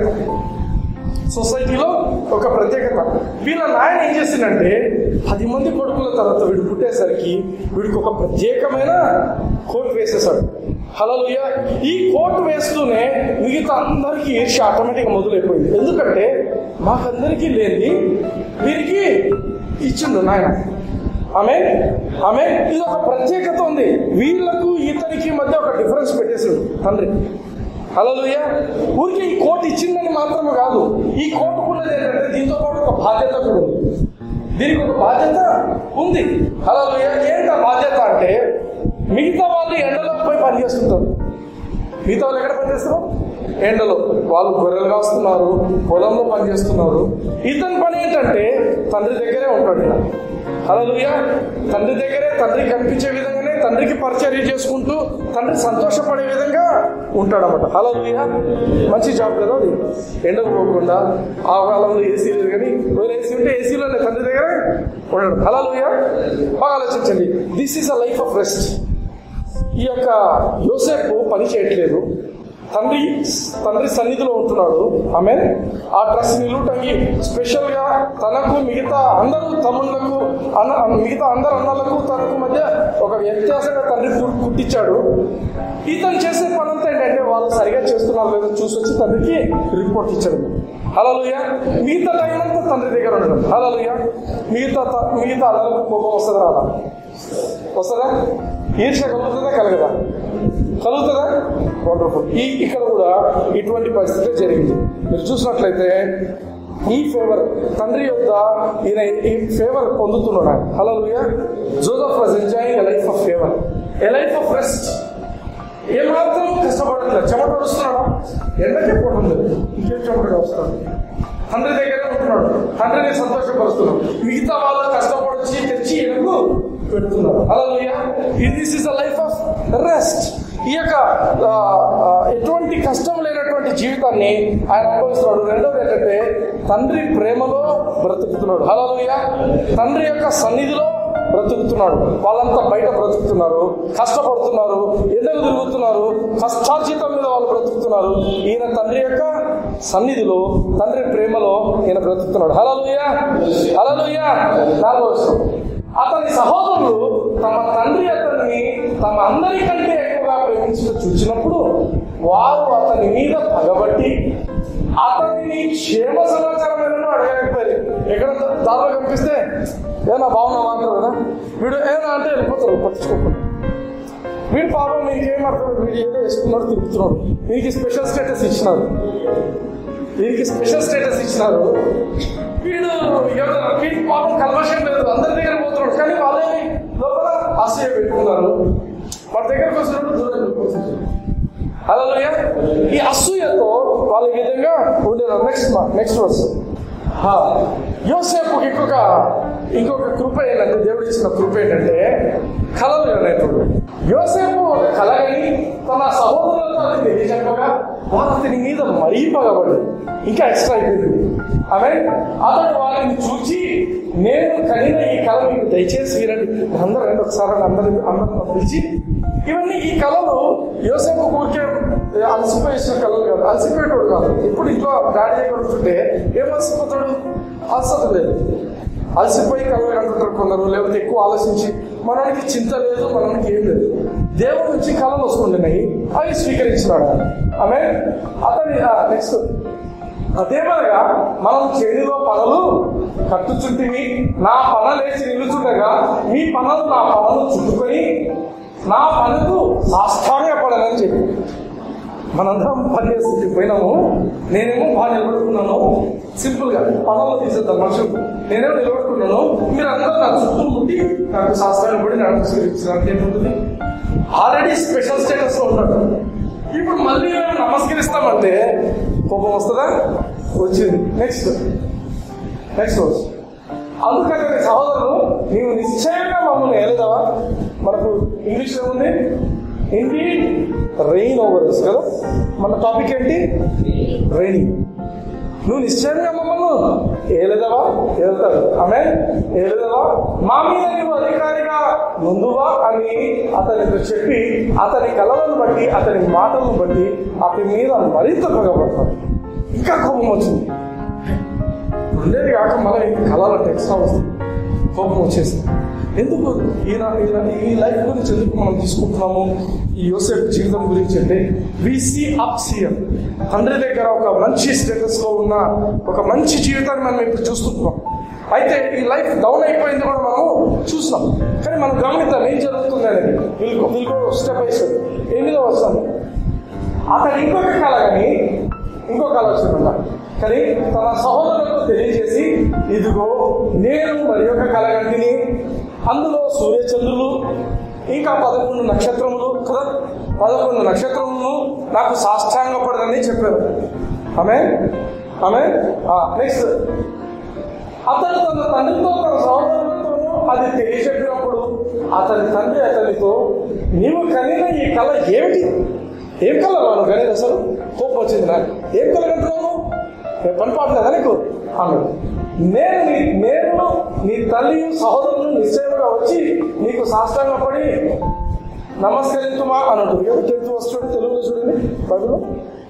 సొసైటీలో ఒక ప్రత్యేకత వీళ్ళ నాయన ఏం చేసిందంటే పది మంది కొడుకుల తర్వాత వీడు పుట్టేసరికి వీడికి ఒక ప్రత్యేకమైన కోట్ వేసేసాడు హలోయ ఈ కోట్ వేస్తూనే మిగతా అందరికీ ఈర్ష్య ఆటోమేటిక్గా మొదలైపోయింది ఎందుకంటే మాకందరికీ లేని వీరికి ఇచ్చిండు నాయన ఆమె ఆమె ఇది ఒక ప్రత్యేకత ఉంది వీళ్ళకు ఇతనికి మధ్య ఒక డిఫరెన్స్ పెట్టేసాడు తండ్రి హలోయ ఊరికి ఈ కోట్ ఇచ్చిందని మాత్రమే కాదు ఈ కోటుకున్నది ఏంటంటే దీంతో పాటు ఒక బాధ్యత కూడా ఉంది దీనికి ఒక బాధ్యత ఉంది హలోయ ఏంటి ఆ బాధ్యత అంటే మిగతా వాళ్ళు ఎండలో పోయి పని చేస్తుంటారు మిగతా వాళ్ళు ఎక్కడ పని చేస్తారు ఎండలో వాళ్ళు గొర్రెలు కాస్తున్నారు పొలంలో పని చేస్తున్నారు ఇతని పని ఏంటంటే తండ్రి దగ్గరే ఉంటాడు ఈయన. హల్లెలూయా తండ్రి దగ్గరే తండ్రి కనిపించే విధంగానే తండ్రికి పరిచర్య చేసుకుంటూ తండ్రి సంతోషపడే విధంగా ఉంటాడు అనమాట హల్లెలూయా మంచి జాబ్ కదా అది ఎండకు పోకుండా ఆ కాలంలో ఏసీ లేదు కానీ వేరే ఏసీ ఉంటే ఏసీలోనే తండ్రి దగ్గరే ఉన్నాడు హల్లెలూయా బాగా ఆలోచించండి this is a life of rest ఈ యొక్క యోసేపు పని చేయట్లేదు తండ్రి తండ్రి సన్నిధిలో ఉంటున్నాడు ఆమె ఆ డ్రెస్ నిలుటంగి స్పెషల్ గా తనకు మిగతా అందరూ తమ్ముళ్లకు అన్న మిగతా అందరు అన్నలకు తనకు మధ్య ఒక వ్యత్యాసంగా తండ్రి కు- కుట్టించాడు ఇతను చేసే పనంతా ఏంటంటే వాళ్ళు సరిగా చేస్తున్నారు లేదో చూసి వచ్చి తండ్రికి రిపోర్ట్ ఇచ్చాడు హలోయ మిగతా టైం అంతా తండ్రి దగ్గర ఉండడం హలోయ మిగతా త- మిగతా అన్నలకు కోపం వస్తుంది రాదా వస్తుందా ఈర్ష కలుగుతుందా కలగదా కలుగుతుందా వండర్ఫుల్ ఈ ఇక్కడ కూడా ఇటువంటి పరిస్థితి జరిగింది మీరు చూసినట్లయితే ఈ ఫేవర్ తండ్రి యొక్క ఈయన ఈ ఫేవర్ పొందుతున్నాడు ఆయన hello Joseph was enjoying a life of favour a life of rest ఏమాత్రం కష్టపడట్లేదు చెమట వస్తున్నాడా ఎండకే పోవడం లేదు ఇంకేం చెమట వస్తాడు తండ్రి దగ్గరే ఉంటున్నాడు తండ్రిని సంతోషపరుస్తున్నాడు మిగతా వాళ్ళు కష్టపడొచ్చి తెచ్చి ఎనుకు పెడుతున్నారు అలా this is a life of rest ఈ యొక్క ఆ, ఆ, ఎటువంటి కష్టం లేనటువంటి జీవితాన్ని ఆయన అనుభవిస్తున్నాడు రెండోది ఏంటంటే తండ్రి ప్రేమలో బ్రతుకుతున్నాడు హలోయ తండ్రి యొక్క సన్నిధిలో బ్రతుకుతున్నాడు వాళ్ళంతా బయట బ్రతుకుతున్నారు కష్టపడుతున్నారు ఎండలు తిరుగుతున్నారు కష్టార్జితం మీద వాళ్ళు బ్రతుకుతున్నారు ఈయన తండ్రి యొక్క సన్నిధిలో తండ్రి ప్రేమలో ఈయన బ్రతుకుతున్నాడు హలలుయ హలలుయ నాలుగో విషయం అతని సహోదరులు తమ తండ్రి అతన్ని తమ అందరికంటే ఎక్కువగా ప్రేమించడం చూసినప్పుడు వారు అతని మీద పగబట్టి అతనిని క్షేమ సమాచారమైన అడగలేకపోయారు ఎక్కడ దారిలో కనిపిస్తే ఏనా బాగున్నావా అంటారు కదా వీడు ఏనా అంటే వెళ్ళిపోతారు పట్టించుకోకుండా వీడు పాపం మీకు ఏం అర్థం వీడు ఏదో వేసుకున్నాడు తిరుగుతున్నాడు వీరికి స్పెషల్ స్టేటస్ ఇచ్చినారు వీరికి స్పెషల్ స్టేటస్ ఇచ్చినారు వీడు ఎవరు వీడికి పాపం కల్మషం లేదు అందరి దగ్గర పోతున్నాడు కానీ వాళ్ళని లోపల అసూయ పెట్టుకున్నారు వాళ్ళ దగ్గరకు వచ్చినప్పుడు దూరం వెళ్ళిపోతున్నారు హల్లెలూయా ఈ అసూయతో వాళ్ళ ఈ విధంగా ఉండేది నెక్స్ట్ నెక్స్ట్ వర్స్ యోసేపు ఇంకొక ఇంకొక కృప ఏంటంటే దేవుడు ఇచ్చిన కృప ఏంటంటే కళలు అనేటువంటి యోసేపు ఒక కళగని తన సహోదరులతో అది తెలియజెప్పగా వారు అతని మీద మరీ పగబడ్డారు ఇంకా ఎక్స్ట్రా అయిపోయింది ఆమె అతడు వారిని చూచి నేను కలిగిన ఈ కళ మీకు దయచేసి రండి అందరూ రండి ఒకసారి అందరి అందరిని పిలిచి ఇవన్నీ ఈ కళలు యోసేపు ఊరికే అలసిపోయేసిన కళలు కాదు అలసిపోయేటోడు కాదు ఇప్పుడు ఇంట్లో డాడీ దగ్గర ఉంటుంటే ఏం అలసిపోతాడు అలసట లేదు అలసిపోయి కళలు అంటుంటారు కొందరు లేకపోతే ఎక్కువ ఆలోచించి మనకి చింత లేదు మనకి ఏం లేదు దేవుడి నుంచి కళలు వస్తుంటున్నాయి అవి స్వీకరించినాడు ఆమె అతని నెక్స్ట్ అదేమనగా మనం చేతిలో పనులు కట్టుచుంటివి నా పన లేచి నిలుచుండగా మీ పనులు నా పనులు చుట్టుకొని నా పనుకు సాష్టాంగపడనని చెప్పి మనందరం పని చేస్తుంది పోయినాము నేనేమో బాగా నిలబడుకున్నాను సింపుల్ గా పనులు తీసేద్దాం మనుషులు నేనేమో నిలబడుకున్నాను మీరు అందరూ నా చుట్టూ ముట్టి నాకు శాస్త్రాన్ని పడి నమస్కరించడానికి ఏముంటుంది ఆల్రెడీ స్పెషల్ స్టేటస్ లో ఉన్నాడు ఇప్పుడు మళ్ళీ మేము నమస్కరిస్తామంటే కోపం వస్తుందా వచ్చింది నెక్స్ట్ నెక్స్ట్ రోజు అందుకని సహోదరులు నీవు నిశ్చయంగా మమ్మల్ని ఏలేదావా మనకు ఇంగ్లీష్ ఏముంది ఏంటి రెయిన్ ఓవర్ కదా మన టాపిక్ ఏంటి రైనింగ్ నువ్వు నిశ్చయంగా మమ్మల్ని ఏలేదవా ఏలుతాడు ఆమె ఏలేదవా మా మీద నువ్వు అధికారిగా ముందువా అని అతనితో చెప్పి అతని కళలను బట్టి అతని మాటలను బట్టి అతని మీద మరింత పగబడతాడు ఇంకా కోపం వచ్చింది ఉండేది కాక మళ్ళీ ఇంక కళాలంటే ఎక్స్ట్రా వస్తుంది కోపం వచ్చేసింది ఎందుకు ఈయన ఈయన ఈ లైఫ్ గురించి ఎందుకు మనం తీసుకుంటున్నాము ఈ యోసేఫ్ జీవితం గురించి అంటే విసి అప్ సీఎం తండ్రి దగ్గర ఒక మంచి స్టేటస్ లో ఉన్న ఒక మంచి జీవితాన్ని మనం ఇప్పుడు చూస్తున్నాం అయితే ఈ లైఫ్ డౌన్ అయిపోయింది కూడా మనం చూస్తాం కానీ మనం గమనిద్దాం ఏం జరుగుతుంది అనేది వీళ్ళు వీళ్ళు స్టెప్ బై స్టెప్ ఎనిమిదో వస్తాను అతను ఇంకొక కళ కానీ ఇంకొక కళ వచ్చిందంట కానీ తన సహోదరులకు తెలియజేసి ఇదిగో నేను మరి ఒక కళ కంటిని అందులో సూర్యచంద్రులు ఇంకా పదకొండు నక్షత్రములు కదా పదకొండు నక్షత్రములను నాకు సాష్టాంగపడదని చెప్పారు ఆమె ఆమె నెక్స్ట్ అతను తన తండ్రితో తన సహోదరులతోనూ అది తెలియజెప్పినప్పుడు అతని తండ్రి అతనితో నీవు కనిన ఈ కళ ఏమిటి ఏం కళ వాడు కనేది అసలు కోపం వచ్చింది నాకు ఏం కళ కంటున్నావు నేను పని పాటలేదా నీకు అన్నాడు నేను నీ నేను నీ తల్లి సహోదరులు నిశ్చయముగా వచ్చి నీకు సాష్టాంగ పడి నమస్కరించుమా అని అంటుంది కదా టెన్త్ వస్తుంది తెలుగులో చూడండి బైబిల్లో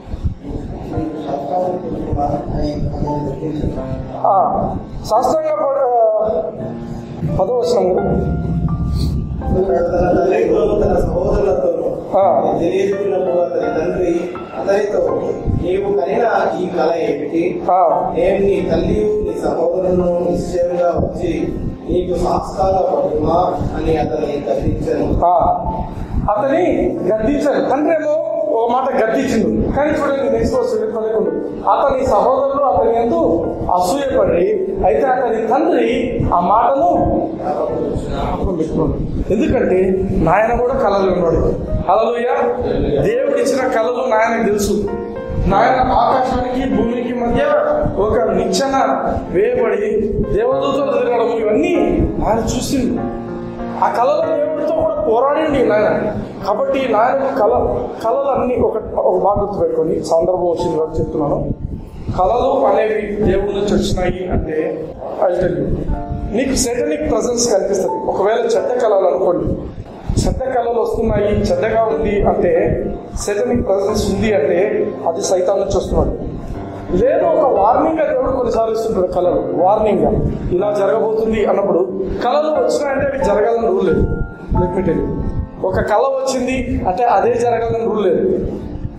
ఆ, సాష్టాంగ పడ పదో వచ్చినాం కదా
తన తల్లితోనూ తన సహోదరులతోనూ
ఆ.
తెలియజేసినప్పుడు అతని తండ్రి అతనితో నీవు కనిన ఈ కళ ఏమిటి
ఆ,
నేను నీ తల్లి నీ సహోదరులను నిశ్చయంగా వచ్చి నీకు సాక్షాల పడుమా అని అతన్ని గద్దించాను
ఆ. అతని గద్దించాడు తండ్రి ఏమో ఒక మాట గద్దించిండు కానీ చూడండి నెక్స్ట్ వస్తుంది పదకొండు అతని సహోదరులు అతని ఎందు అసూయపడి అయితే అతని తండ్రి ఆ మాటను జ్ఞాపకం పెట్టుకున్నాడు ఎందుకంటే నాయన కూడా కళలు ఉన్నాడు హల్లెలూయా దేవుడు ఇచ్చిన కళలు నాయనకు తెలుసు నాయన ఆకాశానికి భూమికి మధ్య ఒక నిచ్చెన వేయబడి దేవదూతలు తిరగడం ఇవన్నీ ఆయన చూసింది ఆ కళల దేవుడితో కూడా పోరాడింది నాయన కాబట్టి నాయన కళ కళలన్నీ ఒక ఒక బాగా గుర్తుపెట్టుకొని సందర్భం వచ్చింది కాబట్టి చెప్తున్నాను కళలు అనేవి దేవుడి నుంచి వచ్చినాయి అంటే I tell you, నీకు సెటనిక్ ప్రజెన్స్ కనిపిస్తుంది ఒకవేళ చెడ్డ కళలు అనుకోండి చెడ్డ కళలు వస్తున్నాయి చెడ్డగా ఉంది అంటే సెటనిక్ ప్రజెన్స్ ఉంది అంటే అది సైతాన్ నుంచి వస్తున్నాడు లేదు ఒక వార్నింగ్ గా దేవుడు కొన్నిసార్లు ఇస్తుంటాడు కళలు వార్నింగ్ గా ఇలా జరగబోతుంది అన్నప్పుడు కళలు వచ్చినాయంటే అవి జరగాలని రూల్ లేదు Let me tell you. ఒక కళ వచ్చింది అంటే అదే జరగాలని రూల్ లేదు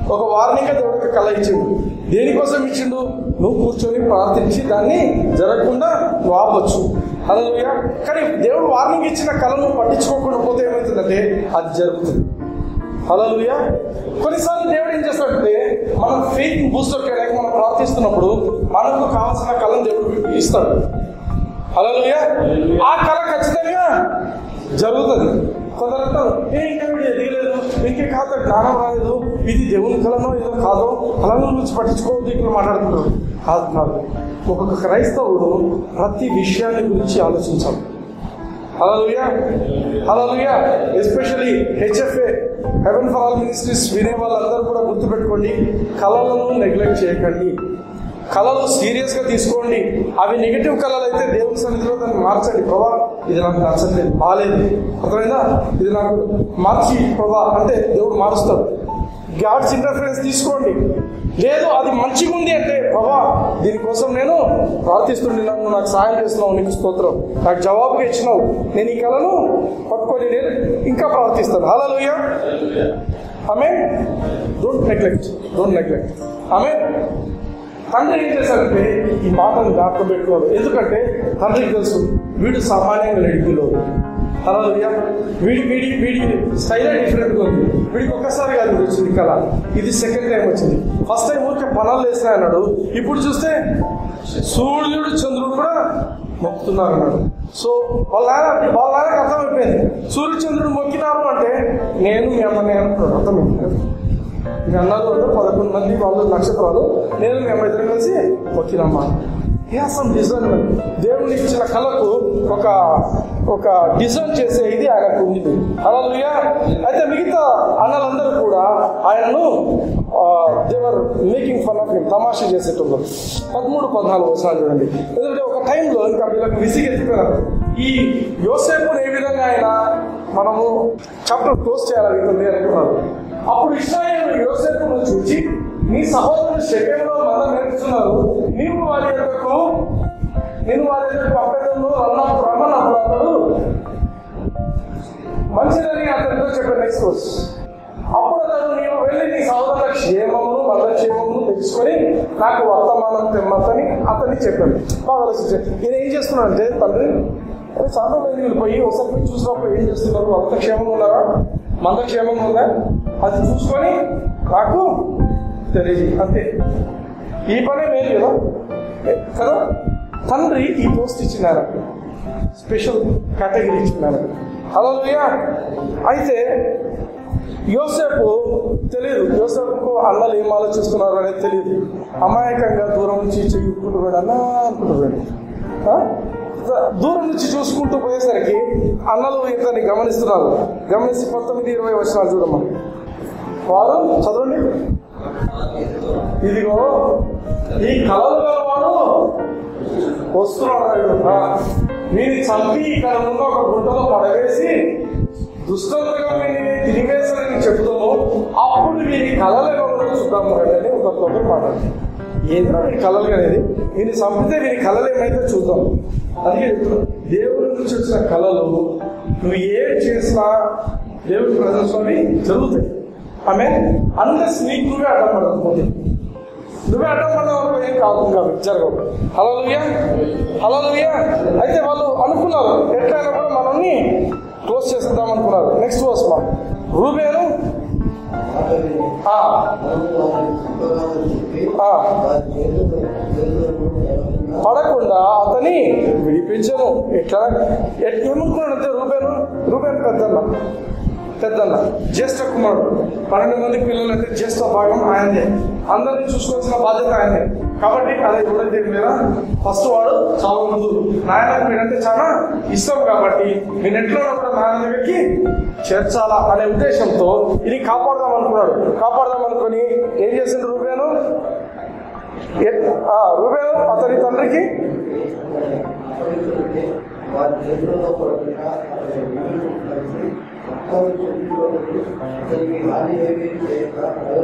ఒక వార్నింగ్ దేవుడు ఒక కళ ఇచ్చిండు దేనికోసం ఇచ్చిండు నువ్వు కూర్చొని ప్రార్థించి దాన్ని జరగకుండా నువ్వు ఆపొచ్చు హల్లెలూయా కానీ దేవుడు వార్నింగ్ ఇచ్చిన కళను పట్టించుకోకుండా పోతే ఏమవుతుందంటే అది జరుగుతుంది హల్లెలూయా కొన్నిసార్లు దేవుడు ఏం చేస్తాడంటే మనం ఫెయిత్ బూస్టర్ చేయడానికి మనం ప్రార్థిస్తున్నప్పుడు మనకు కావాల్సిన కళను దేవుడు ఇస్తాడు హల్లెలూయా ఆ కళ ఖచ్చితంగా జరుగుతుంది కొందరంటారు ఏ ఇంకా వీడు ఎదిగలేదు ఇంకే కాదు జ్ఞానం రాలేదు ఇది దేవుని కళనో ఏదో కాదో కళల గురించి పట్టించుకోవద్దు ఇక్కడ మాట్లాడుతున్నారు కాదు కాదు ఒక్కొక్క క్రైస్తవుడు ప్రతి విషయాన్ని గురించి ఆలోచించాలి hallelujah hallelujah especially HFA heaven for all ministries వినే వాళ్ళందరూ కూడా గుర్తుపెట్టుకోండి కళలను నెగ్లెక్ట్ చేయకండి కళలు సీరియస్ గా తీసుకోండి అవి నెగిటివ్ కళలు అయితే దేవుని సన్నిధిలో దాన్ని మార్చండి ప్రభా ఇది నాకు నచ్చలేదు బాగాలేదు అర్థమైందా ఇది నాకు మార్చి ప్రభా అంటే దేవుడు మారుస్తాడు గాడ్స్ ఇంటర్ఫరెన్స్ తీసుకోండి లేదు అది మంచిగా ఉంది అంటే ప్రభా దీనికోసం నేను ప్రార్థిస్తుండే నన్ను నాకు సాయం చేస్తున్నావు నీకు స్తోత్రం నాకు జవాబుగా ఇచ్చినావు నేను ఈ కళను పట్టుకొని నేను ఇంకా ప్రార్థిస్తాను హలోయ ఆమె డోంట్ నెగ్లెక్ట్ డోంట్ నెగ్లెక్ట్ ఆమె తండ్రి ఏం చేశాడంటే ఈ మాటను జ్ఞాపకం పెట్టుకోవాలి ఎందుకంటే తండ్రికి తెలుసు వీడు సామాన్యంగా నడిపిలో హలోయ వీడి వీడి వీడి స్టైల్ డిఫరెంట్గా ఉంది వీడికి ఒక్కసారి కాదు ఇది వచ్చింది కళ ఇది సెకండ్ టైం వచ్చింది ఫస్ట్ టైం ఊరికే పనాలు వేసినా అన్నాడు ఇప్పుడు చూస్తే సూర్యుడు చంద్రుడు కూడా మొక్కుతున్నారు అన్నాడు సో వాళ్ళ నాన్న వాళ్ళ నాన్నకి అర్థమైపోయింది సూర్యుడు చంద్రుడు మొక్కినారు అంటే నేను మీ అమ్మని అనుకున్నాడు అర్థమైంది మీ అన్నారు అంటే పదకొండు మంది వాళ్ళు నక్షత్రాలు నేను మేము ఇద్దరం కలిసి వచ్చినమ్మా సమ్ డిజైన్ దేవుని ఇచ్చిన కళకు ఒక ఒక డిజైన్ చేసే ఇది ఆయనకు ఉంది అలా అయితే మిగతా అన్నలందరూ కూడా ఆయనను they were making fun of him తమాషా చేసేటోళ్ళు పదమూడు పద్నాలుగు వచనాలు చూడండి ఎందుకంటే ఒక టైంలో ఇంకా వీళ్ళకి విసిగెత్తిపోయినారు ఈ యోసేపును ఏ విధంగా ఆయన మనము చాప్టర్ క్లోజ్ చేయాలనుకుంది అనుకున్నారు అప్పుడు ఇస్రాయేల్ యోసేపును చూచి నీ సహోదరుడు శరీరంలో మంద నేర్చుతున్నారు నీవు వారి యొక్కకు నేను వారి యొక్క పంపేదను అన్నప్పుడు రమ్మన్నప్పుడు అతడు మంచిదని అతనితో చెప్పాను నెక్స్ట్ కోర్స్ అప్పుడు అతడు నీవు వెళ్ళి నీ సహోదరుల క్షేమమును మత క్షేమమును తెచ్చుకొని నాకు వర్తమానం తెమ్మతని అతన్ని చెప్పాడు బాగా ఆలోచించాడు ఈయన ఏం చేస్తున్నాడు అంటే తండ్రి అరే చాలా మంది వీళ్ళు పోయి ఒకసారి పోయి చూసినప్పుడు ఏం చేస్తున్నారు అంత క్షేమంగా ఉన్నారా మంద క్షేమంగా ఉందా అది చూసుకొని నాకు తెలియదు అంతే ఈ పనే మేలు కదా కదా తండ్రి ఈ పోస్ట్ ఇచ్చినారు స్పెషల్ కేటగిరీ ఇచ్చినారు హలో అయితే యోసేపు తెలియదు యోసేపుకు అన్నలు ఏం ఆలోచిస్తున్నారు అనేది తెలియదు అమాయకంగా దూరం నుంచి చెయ్యుకుంటూ పోయాడు అన్నా అనుకుంటూ పోయాడు ఆ? దూరం నుంచి చూసుకుంటూ పోయేసరికి అన్నలు ఇతన్ని గమనిస్తున్నారు గమనించి పంతొమ్మిది ఇరవై వచ్చినారు చూడమ్మా వారు చదవండి ఇదిగో ఈ కలలు వాడు వస్తున్నాడు ఆ, వీరిని చంపి ఇక్కడ ఉన్న ఒక గుంటలో పడవేసి దుష్టంగా వీరిని తిరిగేసారని చెప్తాము అప్పుడు వీరి కళలు ఎవరో చూద్దాము అని ఒకరితో మాట్లాడు ఏదో వీరి కళలు అనేది వీరిని చంపితే వీరి కళలు ఏమైతే చూద్దాం అందుకే చెప్తున్నాను, దేవుడి నుంచి వచ్చిన కళలు నువ్వు ఏం చేసినా దేవుడి ప్రజలతోని జరుగుతాయి ఆమె అన్లెస్ నీకు నువ్వే అడ్డం పడకపోతే నువ్వే అడ్డం పడ్డావు ఏం కాదు ఇంకా జరగవు హలోలుయా హలోలుయా అయితే వాళ్ళు అనుకున్నారు ఎట్లయినా కూడా మనల్ని క్లోజ్ చేసేద్దాం అనుకున్నారు నెక్స్ట్ వర్స్ మా రూబేను ఆ, ఆ. పడకుండా అతని విడిపించను ఎట్లా ఎట్- ఏమనుకున్నాడంటే రూబేను రూబేను పెద్దన్న పెద్దన్న జ్యేష్ఠ కుమారుడు పన్నెండు మంది పిల్లలు అయితే జ్యేష్ఠ భాగం ఆయనదే అందరినీ చూసుకోవాల్సిన బాధ్యత ఆయనే కాబట్టి అది ఎవరైతే మీద ఫస్ట్ వాడు చాలా ముందు నాయనకు మీరంటే చాలా ఇష్టం కాబట్టి నేను ఎట్లా కూడా నాయన దగ్గరికి చేర్చాలా అనే ఉద్దేశంతో ఇది కాపాడదాం అనుకున్నాడు కాపాడదాం అనుకుని ఏం చేసిండు రూబేను ఎ- ఆ, రూబేను అతని తండ్రికి
వారి చేతుల్లో పడుతున్న అతనికి హాని ఏమీ చేయక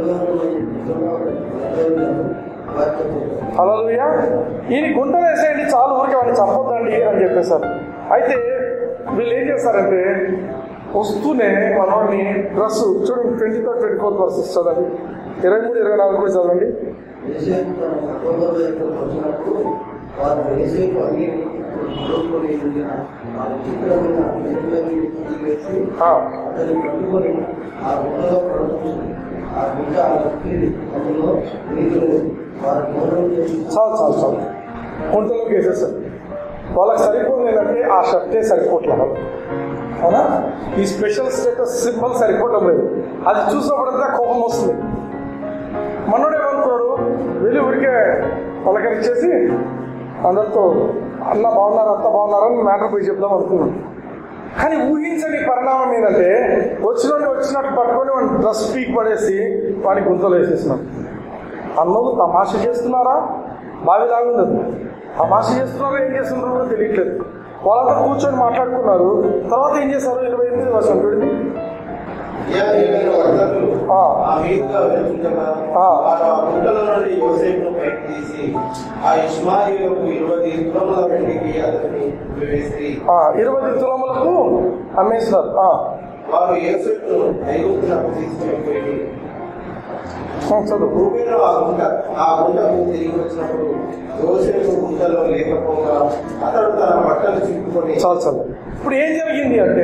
అలలుయా ఈయన గుంట వేసేయండి చాలు ఊరికి వాడిని చంపొద్దండి అని చెప్పేశారు అయితే వీళ్ళు ఏం చేస్తారంటే వస్తూనే మనోడిని డ్రెస్ చూడండి twenty third twenty fourth verses చదవండి ఇరవై మూడు ఇరవై నాలుగు కూడా చదవండి
యోసేపు తన సహోదరుల దగ్గరకు వచ్చినప్పుడు వారు యోసేపు అన్ని చూసుకొని ఉండిన ఆ విచిత్రమైన మెరుగులని తీసివేసి
ఆ,
అతన్ని పట్టుకొని ఆ గుండలో పడుతుంది ఆ గుంట ఆ వ్యక్తి అందులో నీళ్ళు వారి మోసం చేసి
చాలు చాలు చాలు గుంటలోకి వేసేసారు వాళ్ళకి సరిపోయింది ఏంటంటే ఆ షర్టే సరిపోవట్లే వాళ్ళు అవునా ఈ స్పెషల్ స్టేటస్ సింబల్ సరిపోవటం లేదు అది చూసినప్పుడంతా కోపం వస్తుంది మనోడు ఏమనుకున్నాడు వెళ్ళి ఊరికే పలకరించేసి అందరితో అన్న బాగున్నారు అంత బాగున్నారని మ్యాటర్ పోయి చెప్దాం అనుకున్నాడు కానీ ఊహించని పరిణామం ఏంటంటే వచ్చినట్టు వచ్చినట్టు పట్టుకొని వాడిని డ్రెస్ పీక్ పడేసి వాడిని గుంతలు వేసేసినాడు అన్నోళ్ళు తమాష చేస్తున్నారా బావిలాగా ఉండదు తమాష చేస్తున్నారో ఏం చేస్తున్నారో కూడా తెలియట్లేదు వాళ్ళంతా కూర్చొని మాట్లాడుకున్నారు తర్వాత ఏం చేశారు ఇరవై ఎనిమిది వర్షం చూడండి
ఏమైనా వర్తకులు
ఆ.
ఆ మీదుగా వెళ్తుండగా
ఆ.
వారు ఆ గుంటలో నుండి యోసేపును బయట తీసి ఆ ఇస్మాయిలకు ఇరవై తులముల వెండికి అతన్ని వేసి
ఆ, ఇరవై తులములకు అమ్మేసినారు ఆ,
వారు యోసేపును ఐగుప్తునకు తీసుకుని
ఆ, చదువు
భూమిలో ఆ గుంట ఆ గుంటకు తిరిగి వచ్చినప్పుడు యోసేపు గుంటలో లేకపోగా అతడు తన బట్టలు చింపుకొని
చాలు చాలు ఇప్పుడు ఏం జరిగింది అంటే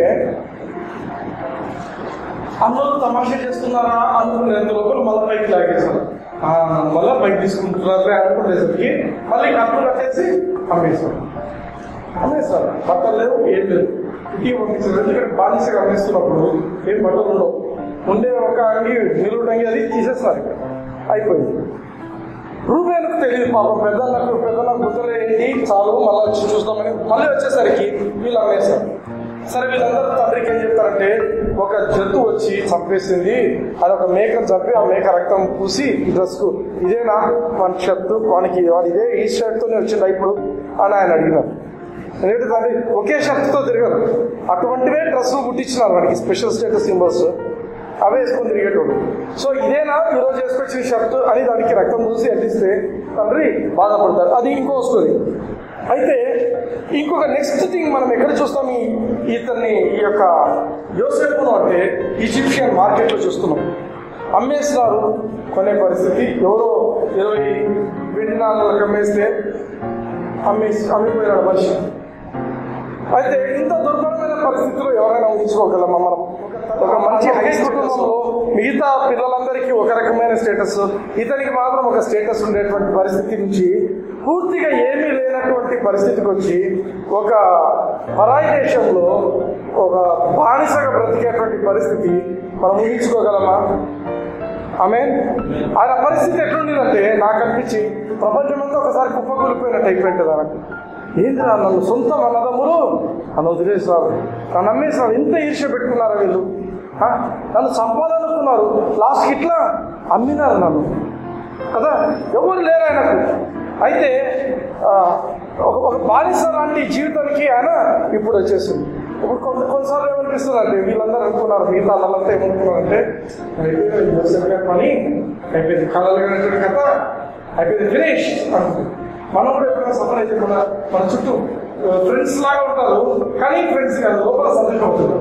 అందరూ తమాషా చేస్తున్నారా అనుకునేంత లోపల మళ్ళీ పైకి లాగేశారు ఆ, మళ్ళీ పైకి తీసుకుంటున్నారు అనుకునేసరికి మళ్ళీ కప్పులు కట్టేసి అమ్మేశారు అమ్మేస్తారు బట్టలు లేవు ఏం లేదు ఇంటికి పంపించారు ఎందుకంటే బానిసగా అమ్మేస్తున్నప్పుడు ఏం బట్టలు ఉండవు ఉండే ఒక అంగి నిలువు అంగి అది తీసేస్తారు ఇక్కడ అయిపోయింది రూపేణకు తెలియదు పాపం పెద్దలకు పెద్దలకు గుర్తులు ఏంటి చాలు మళ్ళీ వచ్చి చూస్తామని మళ్ళీ వచ్చేసరికి వీళ్ళు అమ్మేస్తారు సరే వీళ్ళందరూ తండ్రికి ఏం చెప్తారంటే ఒక జంతువు వచ్చి చంపేసింది అది ఒక మేక చంపి ఆ మేక రక్తం పూసి ఈ డ్రెస్ కు ఇదేనా మన షర్ట్ వానికి వాడు ఇదే ఈ షర్ట్ తోనే వచ్చిందా ఇప్పుడు అని ఆయన అడిగినారు ఎందుకంటే దాన్ని ఒకే షర్ట్ తో తిరగరు అటువంటివే డ్రెస్ పుట్టించినారు వాడికి స్పెషల్ స్టేటస్ సింబల్స్ అవే వేసుకొని తిరిగేటోడు సో ఇదేనా ఈరోజు వేసుకొచ్చిన షర్ట్ అని దానికి రక్తం చూసి అందిస్తే తండ్రి బాధపడతారు అది ఇంకో వస్తుంది అయితే ఇంకొక నెక్స్ట్ థింగ్ మనం ఎక్కడ చూస్తాం ఈ ఇతన్ని ఈ యొక్క యోసేపును అంటే ఈజిప్షియన్ మార్కెట్లో చూస్తున్నాం అమ్మేస్తున్నారు కొనే పరిస్థితి ఎవరో ఇరవై వెండి నాలుగు అమ్మేస్తే అమ్మేసి అమ్మిపోయినాడు మనిషి అయితే ఇంత దుర్భరమైన పరిస్థితిలో ఎవరైనా ఊహించుకోగలమా మనం ఒక మంచి హై కుటుంబంలో మిగతా పిల్లలందరికీ ఒక రకమైన స్టేటస్ ఇతనికి మాత్రం ఒక స్టేటస్ ఉండేటువంటి పరిస్థితి నుంచి పూర్తిగా ఏమీ లేనటువంటి పరిస్థితికి వచ్చి ఒక పరాయి దేశంలో ఒక బానిసగా బ్రతికేటువంటి పరిస్థితి మనం ఊహించుకోగలమా ఆమె ఆయన పరిస్థితి ఎట్లుండిందంటే నాకు అనిపించి ప్రపంచమంతా ఒకసారి కుప్పకూలిపోయినట్టు అయిపోయింది నాకు ఏంటి రా నన్ను సొంత అన్నదమ్ములు నన్ను వదిలేసినారు నన్ను అమ్మేసినారు ఇంత ఈర్ష్య పెట్టుకున్నారా వీళ్ళు ఆ? నన్ను చంపాలనుకున్నారు లాస్ట్కి ఇట్లా అమ్మినారు నన్ను కదా ఎవరు లేరు ఆయనకు అయితే ఆ, ఒక ఒక బానిస లాంటి జీవితానికి ఆయన ఇప్పుడు వచ్చేసింది ఇప్పుడు కొంత కొన్నిసార్లు ఏమనిపిస్తుంది అంటే వీళ్ళందరూ అనుకున్నారు మిగతా వాళ్ళంతా ఏమనుకున్నారంటే అయిపోయింది యోసేపు గారి పని అయిపోయింది కళలు కనేటువంటి కథ అయిపోయింది ఫినిష్ అనుకుంది మనం కూడా ఎప్పుడైనా సఫర్ అయితే కూడా మన చుట్టూ ఫ్రెండ్స్ లాగా ఉంటారు కానీ ఫ్రెండ్స్ కాదు లోపల సందేహం అవుతున్నారు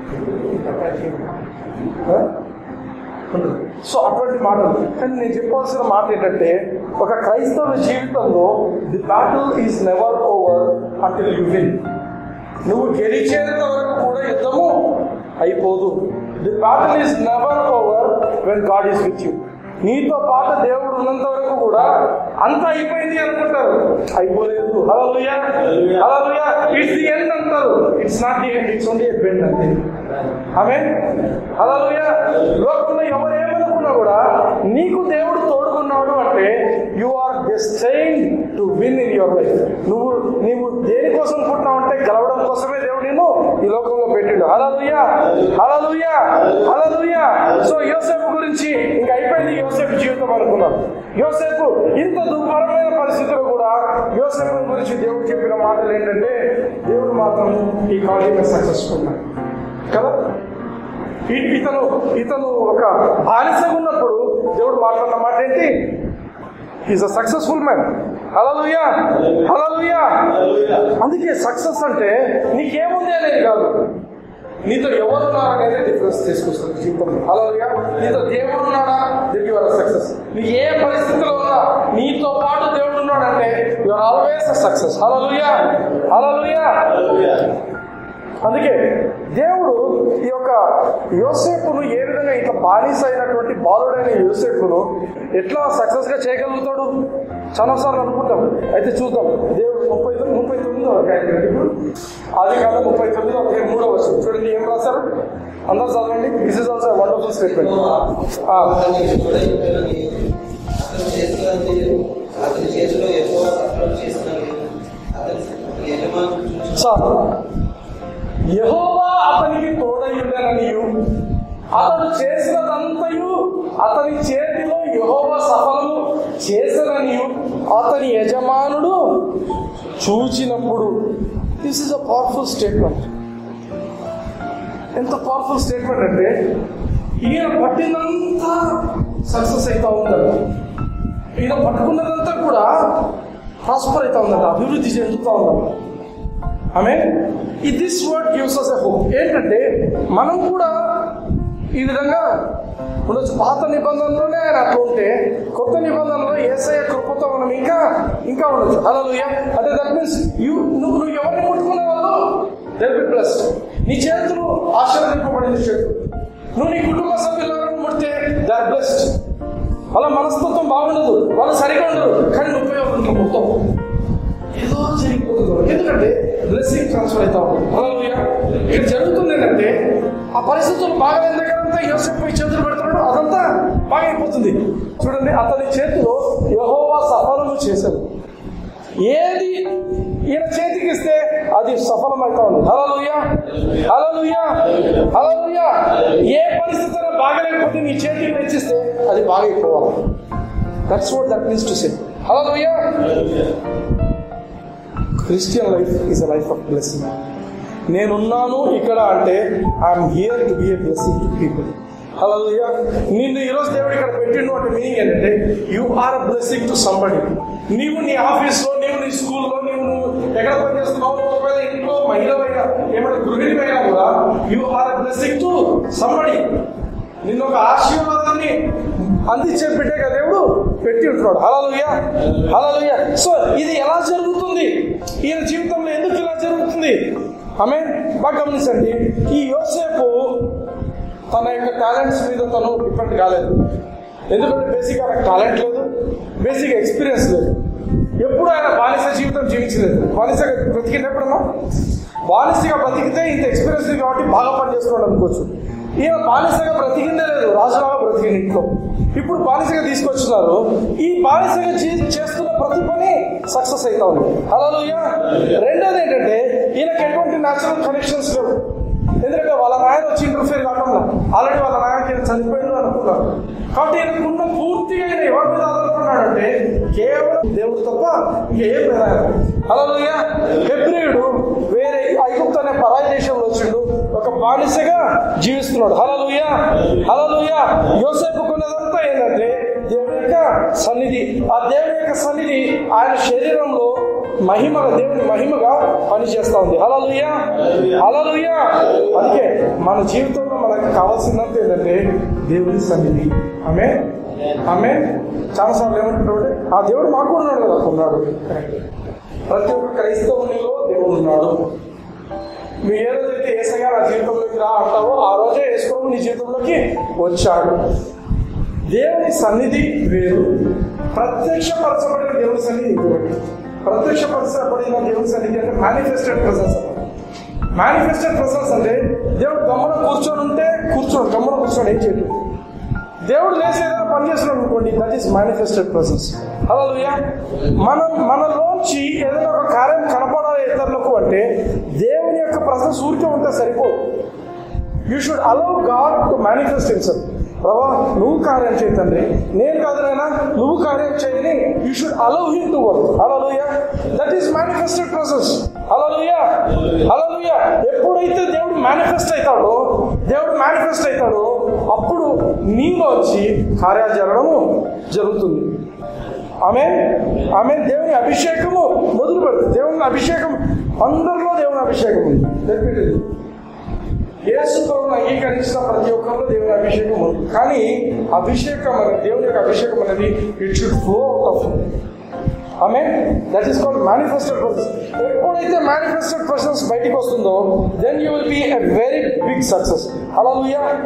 ఆ? సో అటువంటి మాటలు కానీ నేను చెప్పాల్సిన మాట ఏంటంటే ఒక క్రైస్తవ జీవితంలో the battle is never over until you win నువ్వు గెలిచేంత వరకు కూడా యుద్ధము అయిపోదు the battle is never over when God is with you నీతో పాటు దేవుడు ఉన్నంత వరకు కూడా అంత అయిపోయింది అనుకుంటారు అయిపోలేదు hallelujah hallelujah it's the end అంటారు it's not the end it's only bend అంతే ఆమె హలలుయా లోకంలో ఎవరు ఏమనుకున్నా కూడా నీకు దేవుడు తోడుకున్నాడు అంటే you are destine to win in your life నువ్వు నీవు దేనికోసం పుట్టినావు అంటే గెలవడం కోసమే దేవుడు నేను ఈ లోకంలో పెట్టిండు హలలుయా హలలుయా హలలుయా సో యోసేపు గురించి ఇంకా అయిపోయింది యోసేపు జీవితం అనుకున్నాను యోసేపు ఇంత దుర్భరమైన పరిస్థితుల్లో కూడా యోసేపు గురించి దేవుడు చెప్పిన మాటలు ఏంటంటే దేవుడు మాత్రం ఈ కాలేజ్ సక్సెస్ఫుల్ కదా ఈ- ఇతను ఇతను ఒక బానిసగా ఉన్నప్పుడు దేవుడు మాట్లాడిన మాట ఏంటి is a successful man hallelujah hallelujah అందుకే సక్సెస్ అంటే నీకేముంది అనేది కాదు నీతో ఎవరున్నారా అనేది డిఫరెన్స్ తీసుకొస్తుంది జీవితంలో హలోయా నీతో దేవుడు ఉన్నాడా దిల్ యువర్ సక్సెస్ నీ ఏ పరిస్థితిలో ఉన్నా నీతో పాటు దేవుడు ఉన్నాడంటే యువర్ ఆల్వేస్ సక్సెస్ హలోయా హలోయా అందుకే దేవుడు ఈ యొక్క యోసేపును ఏ విధంగా ఇట్లా బానిస అయినటువంటి బాలుడైన యోసేపును ఎట్లా సక్సెస్ గా చేయగలుగుతాడు చాలాసార్లు అనుకుంటాం అయితే చూద్దాం దేవుడు ముప్పై తొమ్మిది ముప్పై తొమ్మిదో అధ్యాయం చూడండి ఇప్పుడు అది కాదు ముప్పై తొమ్మిదో అధ్యాయం మూడో వర్షం చూడండి ఏం రాశారు అందరూ చదవండి this is also wonderful statement
అతని చూడని అతను చేస్తున్నది అతని చేతిలో ఎక్కువ సఫలం చేస్తున్నది అతని యజమాని
చాలు యహోవా అతనికి తోడయుండననియు అతడు చేసినదంతయు అతని చేతిలో యహోవా సఫలము చేసననియు అతని యజమానుడు చూచినప్పుడు this is a powerful statement ఎంత పవర్ఫుల్ స్టేట్మెంట్ అంటే ఈయన పట్టినంతా సక్సెస్ అవుతా ఉందంట ఈయన పట్టుకున్నదంతా కూడా ప్రాస్పర్ అవుతా ఉందంట అభివృద్ధి చెందుతా ఉందంట ఆమె ఈ this word gives us a hope ఏంటంటే మనం కూడా ఈ విధంగా ఉండొచ్చు పాత నిబంధనలోనే ఆయన అట్లా ఉంటే కొత్త నిబంధనలో ఏసఐ కృపతో మనం ఇంకా ఇంకా ఉండొచ్చు అలా అంటే దట్ మీన్స్ యూ నువ్వు నువ్వు ఎవరిని ముట్టుకునే వాళ్ళు దెల్ బి ప్లస్ నీ చేతులు ఆశీర్వదింపబడిన చేతులు నువ్వు నీ కుటుంబ సభ్యులను ముడితే దర్ బ్లెస్డ్ వాళ్ళ మనస్తత్వం బాగుండదు వాళ్ళు సరిగా ఉండరు కానీ నువ్వు ఉపయోగం మొత్తం ఏదో జరిగిపోతుంది ఎందుకంటే బ్లెస్సింగ్ ట్రాన్స్ఫర్ అవుతా ఉంటుంది హల్లెలూయా. ఇక్కడ జరుగుతుంది ఏంటంటే ఆ పరిస్థితులు బాగాలేని దగ్గర అంతా యోసేపు పోయి చేతులు పెడుతున్నాడు అదంతా బాగా అయిపోతుంది చూడండి అతని చేతిలో యహోవా సఫలము చేశాడు ఏది ఈయన చేతికి ఇస్తే అది సఫలమవుతా ఉంది హలలుయా హలలుయా హలలుయా ఏ పరిస్థితుల్లో బాగలేకపోతే నీ చేతికి తెచ్చిస్తే అది బాగైపోవాలి that's what that means to say hallelujah Christian life is a life of blessing నేనున్నాను ఇక్కడ అంటే I'm here to be a blessing to people hello నిన్ను ఈరోజు దేవుడు ఇక్కడ పెట్టిండు అంటే మీనింగ్ ఏంటంటే you are a blessing to somebody నీవు నీ ఆఫీస్లో నీవు నీ స్కూల్లో నీవు నువ్వు ఎక్కడ పనిచేస్తున్నావు నువ్వు ఒకవేళ ఇంట్లో మహిళవైనా ఏమైనా గృహిణివైనా కూడా you are a blessing to somebody నిన్ను ఒక ఆశీర్వాదాన్ని అందించే బిడ్డగా దేవుడు పెట్టి ఉంటున్నాడు హలలుయ హలలుయ సో ఇది ఎలా జరుగుతుంది ఈయన జీవితంలో ఎందుకు ఇలా జరుగుతుంది ఆమె బాగా గమనించండి ఈ యోసేపు తన యొక్క టాలెంట్స్ మీద తను డిపెండ్ కాలేదు ఎందుకంటే బేసిక్ ఆయనకు టాలెంట్ లేదు బేసిక్ ఎక్స్పీరియన్స్ లేదు ఎప్పుడు ఆయన బానిస జీవితం జీవించలేదు బానిసగా బ్రతికినప్పుడమ్మా బానిసగా బ్రతికితే ఇంత ఎక్స్పీరియన్స్ ఉంది కాబట్టి బాగా పనిచేస్తున్నాడు అనుకోవచ్చు ఈయన బానిసగా బ్రతికిందే లేదు రాజులాగా బ్రతికింది ఇంట్లో ఇప్పుడు బానిసగా తీసుకొచ్చున్నారు ఈ బానిసగా చే- చేస్తున్న ప్రతి పని సక్సెస్ అవుతా ఉంది అలా రెండోది ఏంటంటే ఈయనకి ఎటువంటి న్యాచురల్ కనెక్షన్స్ లేవు ఎందుకంటే వాళ్ళ నాయన వచ్చి ఇంటర్ఫియర్ కావడంలో ఆల్రెడీ వాళ్ళ నాయనకి ఈయన చనిపోయింది అనుకున్నారు కాబట్టి ఈయనకున్న పూర్తిగా ఈయన ఎవరి మీద ఆధారపడినాడంటే కేవలం దేవుడు తప్ప ఇంకేం లేదు ఆయన అలలుయ హెబ్రియుడు వేరే ఐగుప్తు అనే పరాయి దేశంలో వచ్చిండు ఒక బానిసగా జీవిస్తున్నాడు హలలుయ హలలుయ యోసేపు కొన్నదంతా ఏంటంటే దేవుని యొక్క సన్నిధి ఆ దేవుని యొక్క సన్నిధి ఆయన శరీరంలో మహిమగా దేవుని మహిమగా పనిచేస్తా ఉంది హలలుయ హలలుయ అందుకే మన జీవితంలో మనకు కావాల్సిందంతా ఏంటంటే దేవుని సన్నిధి ఆమె ఆమె చాలాసార్లు ఏమంటున్నాడు ఆ దేవుడు మాకు కూడా ఉన్నాడు కదా ఉన్నాడు ప్రతి ఒక్క క్రైస్తవునిలో దేవుడు ఉన్నాడు నువ్వు ఏ రోజైతే ఏసగా నా జీవితంలోకి రా అంటావో ఆ రోజే యేసుప్రభు నీ జీవితంలోకి వచ్చాడు దేవుని సన్నిధి వేరు ప్రత్యక్షపరచబడిన దేవుని సన్నిధి ఇంకొకటి ప్రత్యక్షపరచబడిన దేవుని సన్నిధి అంటే మేనిఫెస్టెడ్ ప్రెసెన్స్ మేనిఫెస్టెడ్ ప్రెసెన్స్ అంటే దేవుడు గమ్మున కూర్చొని ఉంటే కూర్చోడు గమ్మున కూర్చొని ఏం చేయడు దేవుడు లేచి ఏదైనా పని చేస్తున్నాడు అనుకోండి దట్ ఈస్ మేనిఫెస్టెడ్ ప్రెసెన్స్ అలా మనం మనలోంచి ఏదైనా ఒక కార్యం కనపడాలి ఇతరులకు అంటే దేవుని యొక్క ప్రసెన్స్ ఊరికే ఉంటే సరిపోదు you should allow God to manifest himself ప్రభా నువ్వు కార్యం చేయి తండ్రి నేను కాదు నాయనా నువ్వు కార్యం చేయని you should allow him to work hallelujah that is manifested process hallelujah hallelujah ఎప్పుడైతే దేవుడు మేనిఫెస్ట్ అవుతాడో దేవుడు మేనిఫెస్ట్ అవుతాడో అప్పుడు నీలోంచి కార్యాలు జరగడము జరుగుతుంది ఆమె ఆమె దేవుని అభిషేకము మొదలు పెడుతుంది దేవుని అభిషేకం అందరిలో దేవుని అభిషేకం ఉంది Let me tell you. యేసు ప్రభువును అంగీకరించిన ప్రతి ఒక్కరిలో దేవుని అభిషేకం ఉంది కానీ అభిషేకం అనేది దేవుని యొక్క అభిషేకం అనేది it should flow out of ఆమె that is called manifested persons ఎప్పుడైతే మేనిఫెస్టెడ్ పర్సన్స్ బయటికి వస్తుందో then you will be a very big success అలా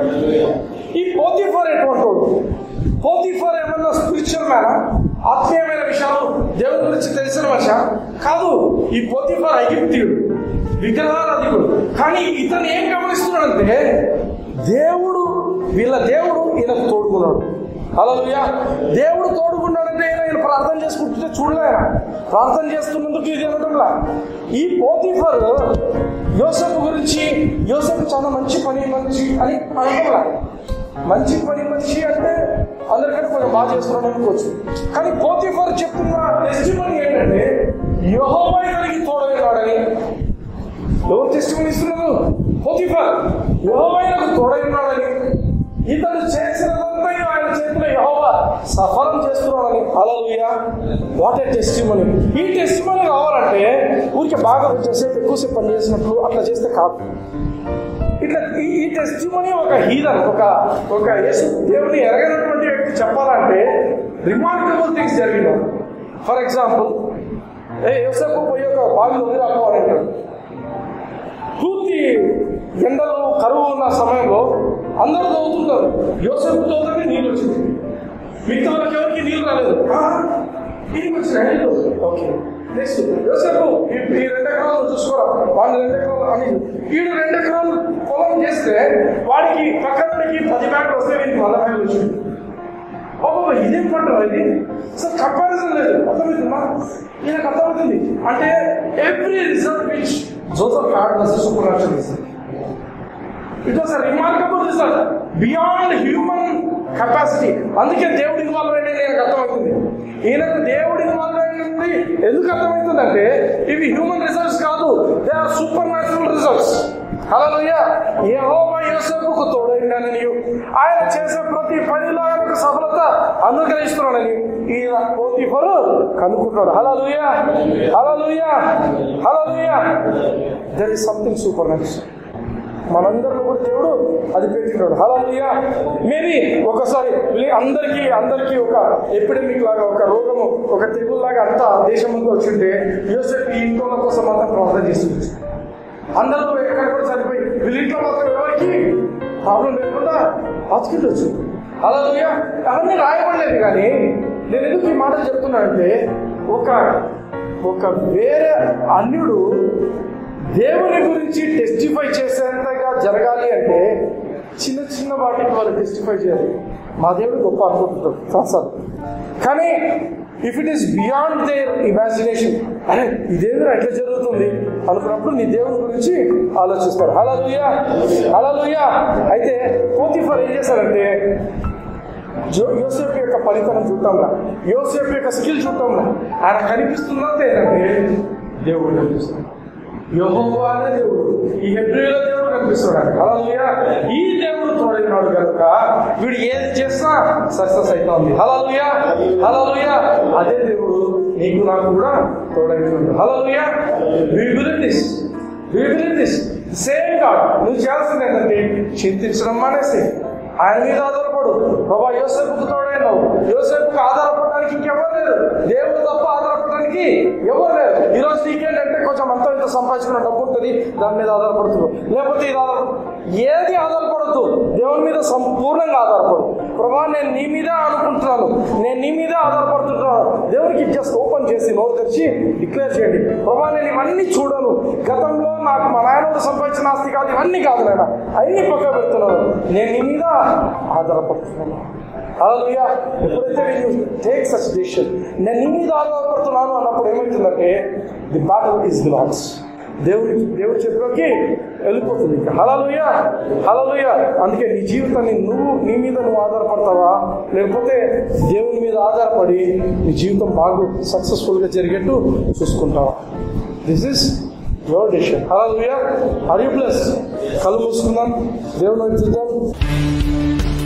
ఈ పోతిఫర్ ఎటువంటి వాడు పోతిఫర్ ఏమన్నా స్పిరిచువల్ మ్యానా ఆత్మీయమైన విషయాలు దేవుని గురించి తెలిసిన మనిష కాదు ఈ పోతిఫర్ ఐగిప్తియుడు విగ్రహారాధికుడు కానీ ఇతను ఏం గమనిస్తున్నాడంటే దేవుడు వీళ్ళ దేవుడు ఈయనకు తోడుకున్నాడు హల్లెలూయా దేవుడు తోడుకున్నాడంటే ఈయన ఈయన ప్రార్థన చేసుకుంటుంటే చూడలేరా ప్రార్థన చేస్తున్నందుకు ఇది అనడంలా ఈ పోతిఫర్ యోసఫ్ గురించి యోసఫ్ చాలా మంచి పని మంచి అని అనడంలా మంచి పని మంచి అంటే అందరికంటే కొంచెం బాగా చేస్తున్నాడు అనుకోవచ్చు కానీ పోతిఫర్ చెప్తున్న టెస్టిమనీ ఏంటంటే యెహోవా ఇతనికి తోడైనాడని ఎవరు టెస్టిమనీ ఇస్తున్నారు పోతిఫర్ యెహోవా ఈయనకు తోడైనాడని ఇతడు చేసినదంతా ఆయన చేతిలో యెహోవా సఫలం చేస్తున్నాడని హల్లెలూయా వాట్ ఏ టెస్టిమనీ ఈ టెస్టిమనీ కావాలంటే ఊరికే బాగా వచ్చేసేపు ఎక్కువసేపు పని చేసినట్లు అట్లా చేస్తే కాదు ఇట్లా ఈ ఈ టెస్టిమనీ ఒక హీరన్ ఒక ఒక యేసు దేవుని ఎరగనటువంటి వ్యక్తి చెప్పాలంటే రిమార్కబుల్ థింగ్స్ జరిగినాయి ఫర్ ఎగ్జాంపుల్ ఏ యోసేపు పోయి ఒక బావిలో నీరు ఆడుకోవాలంటాడు పూర్తి ఎండలు కరువు ఉన్న సమయంలో అందరూ చదువుతుంటారు యోసేపు చదువుతుంటే నీళ్ళు వచ్చింది మిగతా వాళ్ళకి ఎవరికి నీళ్ళు రాలేదు ఆ, ఇది వచ్చినాయి నీళ్ళు ఓకే నెక్స్ట్ యోసేపు ఈ ఈ రెండు ఎకరాలు చూసుకోరా వాళ్ళు రెండు ఎకరాలు అని వీడు రెండు ఎకరాలు పొలం చేస్తే వాడికి పక్కనకి పది బ్యాగులు వస్తే వీడికి వంద బ్యాగులు వచ్చింది బాబా ఇదేం పంట ఇది అసలు కంపారిజన్ లేదు అర్థమవుతుందా ఈయనకు అర్థమవుతుంది అంటే every result which Joseph had was super natural result it was remarkable result beyond human capacity అందుకే దేవుడు ఇన్వాల్వ్ అయ్యి నేను అర్థమవుతుంది ఈయనకు దేవుడు ఇన్వాల్వ్ అయ్యింది ఎందుకు అర్థమవుతుందంటే ఇవి హ్యూమన్ రిజల్ట్స్ కాదు they are super natural results hallelujah యెహోవా యోసేపుకు తోడైండని ఆయన చేసే ప్రతి పనిలో ఆయనకు సఫలత అనుగ్రహిస్తున్నాడని ఈయన పోతిఫరు కనుక్కుంటాడు hallelujah hallelujah hallelujah there is something super natural మనందరిలో కూడా దేవుడు అది పెట్టినాడు హల్లెలూయా మేబీ ఒకసారి లే- అందరికీ అందరికీ ఒక ఎపిడమిక్ లాగా ఒక రోగము ఒక తెగులు లాగా అంతా దేశం ముందు వచ్చింటే యోసేపు ఈ ఇంట్లో కోసం అంతా ప్రార్థన చేస్తుంది అందరూ ఎక్కడ కూడా చనిపోయి వీళ్ళ ఇంట్లో మాత్రం ఎవరికి ప్రాబ్లం లేకుండా బతికిండొచ్చు అలా అవన్నీ రాయబడలేదు కానీ నేను ఎందుకు ఈ మాటలు చెప్తున్నానంటే ఒక ఒక వేరే అన్యుడు దేవుని గురించి టెస్టిఫై చేసేంతగా జరగాలి అంటే చిన్న చిన్న వాటికి వాళ్ళు టెస్టిఫై చేయాలి మా దేవుడు గొప్ప అనుకుంటుంటారు సంసారం కానీ if it is beyond their imagination అరే ఇదేంద్ర ఎట్లా జరుగుతుంది అనుకున్నప్పుడు నీ దేవుని గురించి ఆలోచిస్తారు హలలుయా హలలుయా అయితే పోతిఫర్ ఏం చేశారంటే జో యోసేపు యొక్క ఫలితం చూద్దాంలా యోసేపు యొక్క స్కిల్ చూద్దాంలా ఆయన కనిపిస్తున్నంత ఏంటంటే దేవుడు కనిపిస్తున్నాడు యెహోవా అనే దేవుడు ఈ హెబ్రిలో దేవుడు కనిపిస్తున్నాడు హల్లెలూయా ఈ దేవుడు తోడైనాడు కనుక వీడు ఏది చేసినా సక్సెస్ అవుతుంది హల్లెలూయా హల్లెలూయా అదే దేవుడు నీకు నాకు కూడా తోడైతున్నాడు hallelujah we believe this we believe this same God నువ్వు చేయాల్సింది ఏంటంటే చింతించడం మానేసి ఆయన మీద ఆధారపడు బాబా యోసేపుకు తోడైనావు యోసేపుకు ఆధారపడడానికి ఇంకెవరు లేరు దేవుడు తప్ప ఆధారపడడానికి ఎవరు లేరు ఈ రోజు నీకేంటంటే కొంచెం అంత ఇంత సంపాదించుకున్న డబ్బు ఉంటుంది దాని మీద ఆధారపడుతున్నావు లేకపోతే ఇది ఆధారపడు ఏది ఆధారపడద్దు దేవుని మీద సంపూర్ణంగా ఆధారపడు ప్రభా నేను నీ మీదే అనుకుంటున్నాను నేను నీ మీదే ఆధారపడుతున్నాను దేవునికి జస్ట్ ఓపెన్ చేసి నోరు తెరిచి డిక్లేర్ చేయండి ప్రభా నేను ఇవన్నీ చూడను గతంలో నాకు మా నాయన సంపాదించిన ఆస్తి కాదు ఇవన్నీ కాదు నాయన అన్ని పక్క పెడుతున్నాను నేను నీ మీద ఆధారపడుతున్నాను హల్లెలూయా ఎప్పుడైతే నేను టేక్ సచ్ డిసిషన్ నేను నీ మీద ఆధారపడుతున్నాను అన్నప్పుడు ఏమవుతుందంటే ది బ్యాటల్ ఇస్ లాన్స్ దేవుడికి దేవుడి చేతిలోకి వెళ్ళిపోతుంది ఇంకా హలలుయ హలలుయ అందుకే నీ జీవితాన్ని నువ్వు నీ మీద నువ్వు ఆధారపడతావా లేకపోతే దేవుని మీద ఆధారపడి నీ జీవితం బాగా సక్సెస్ఫుల్గా జరిగేట్టు చూసుకుంటావా this is your decision hallelujah are you plus కళ్ళు మూసుకుందాం దేవుని వైపు చూద్దాం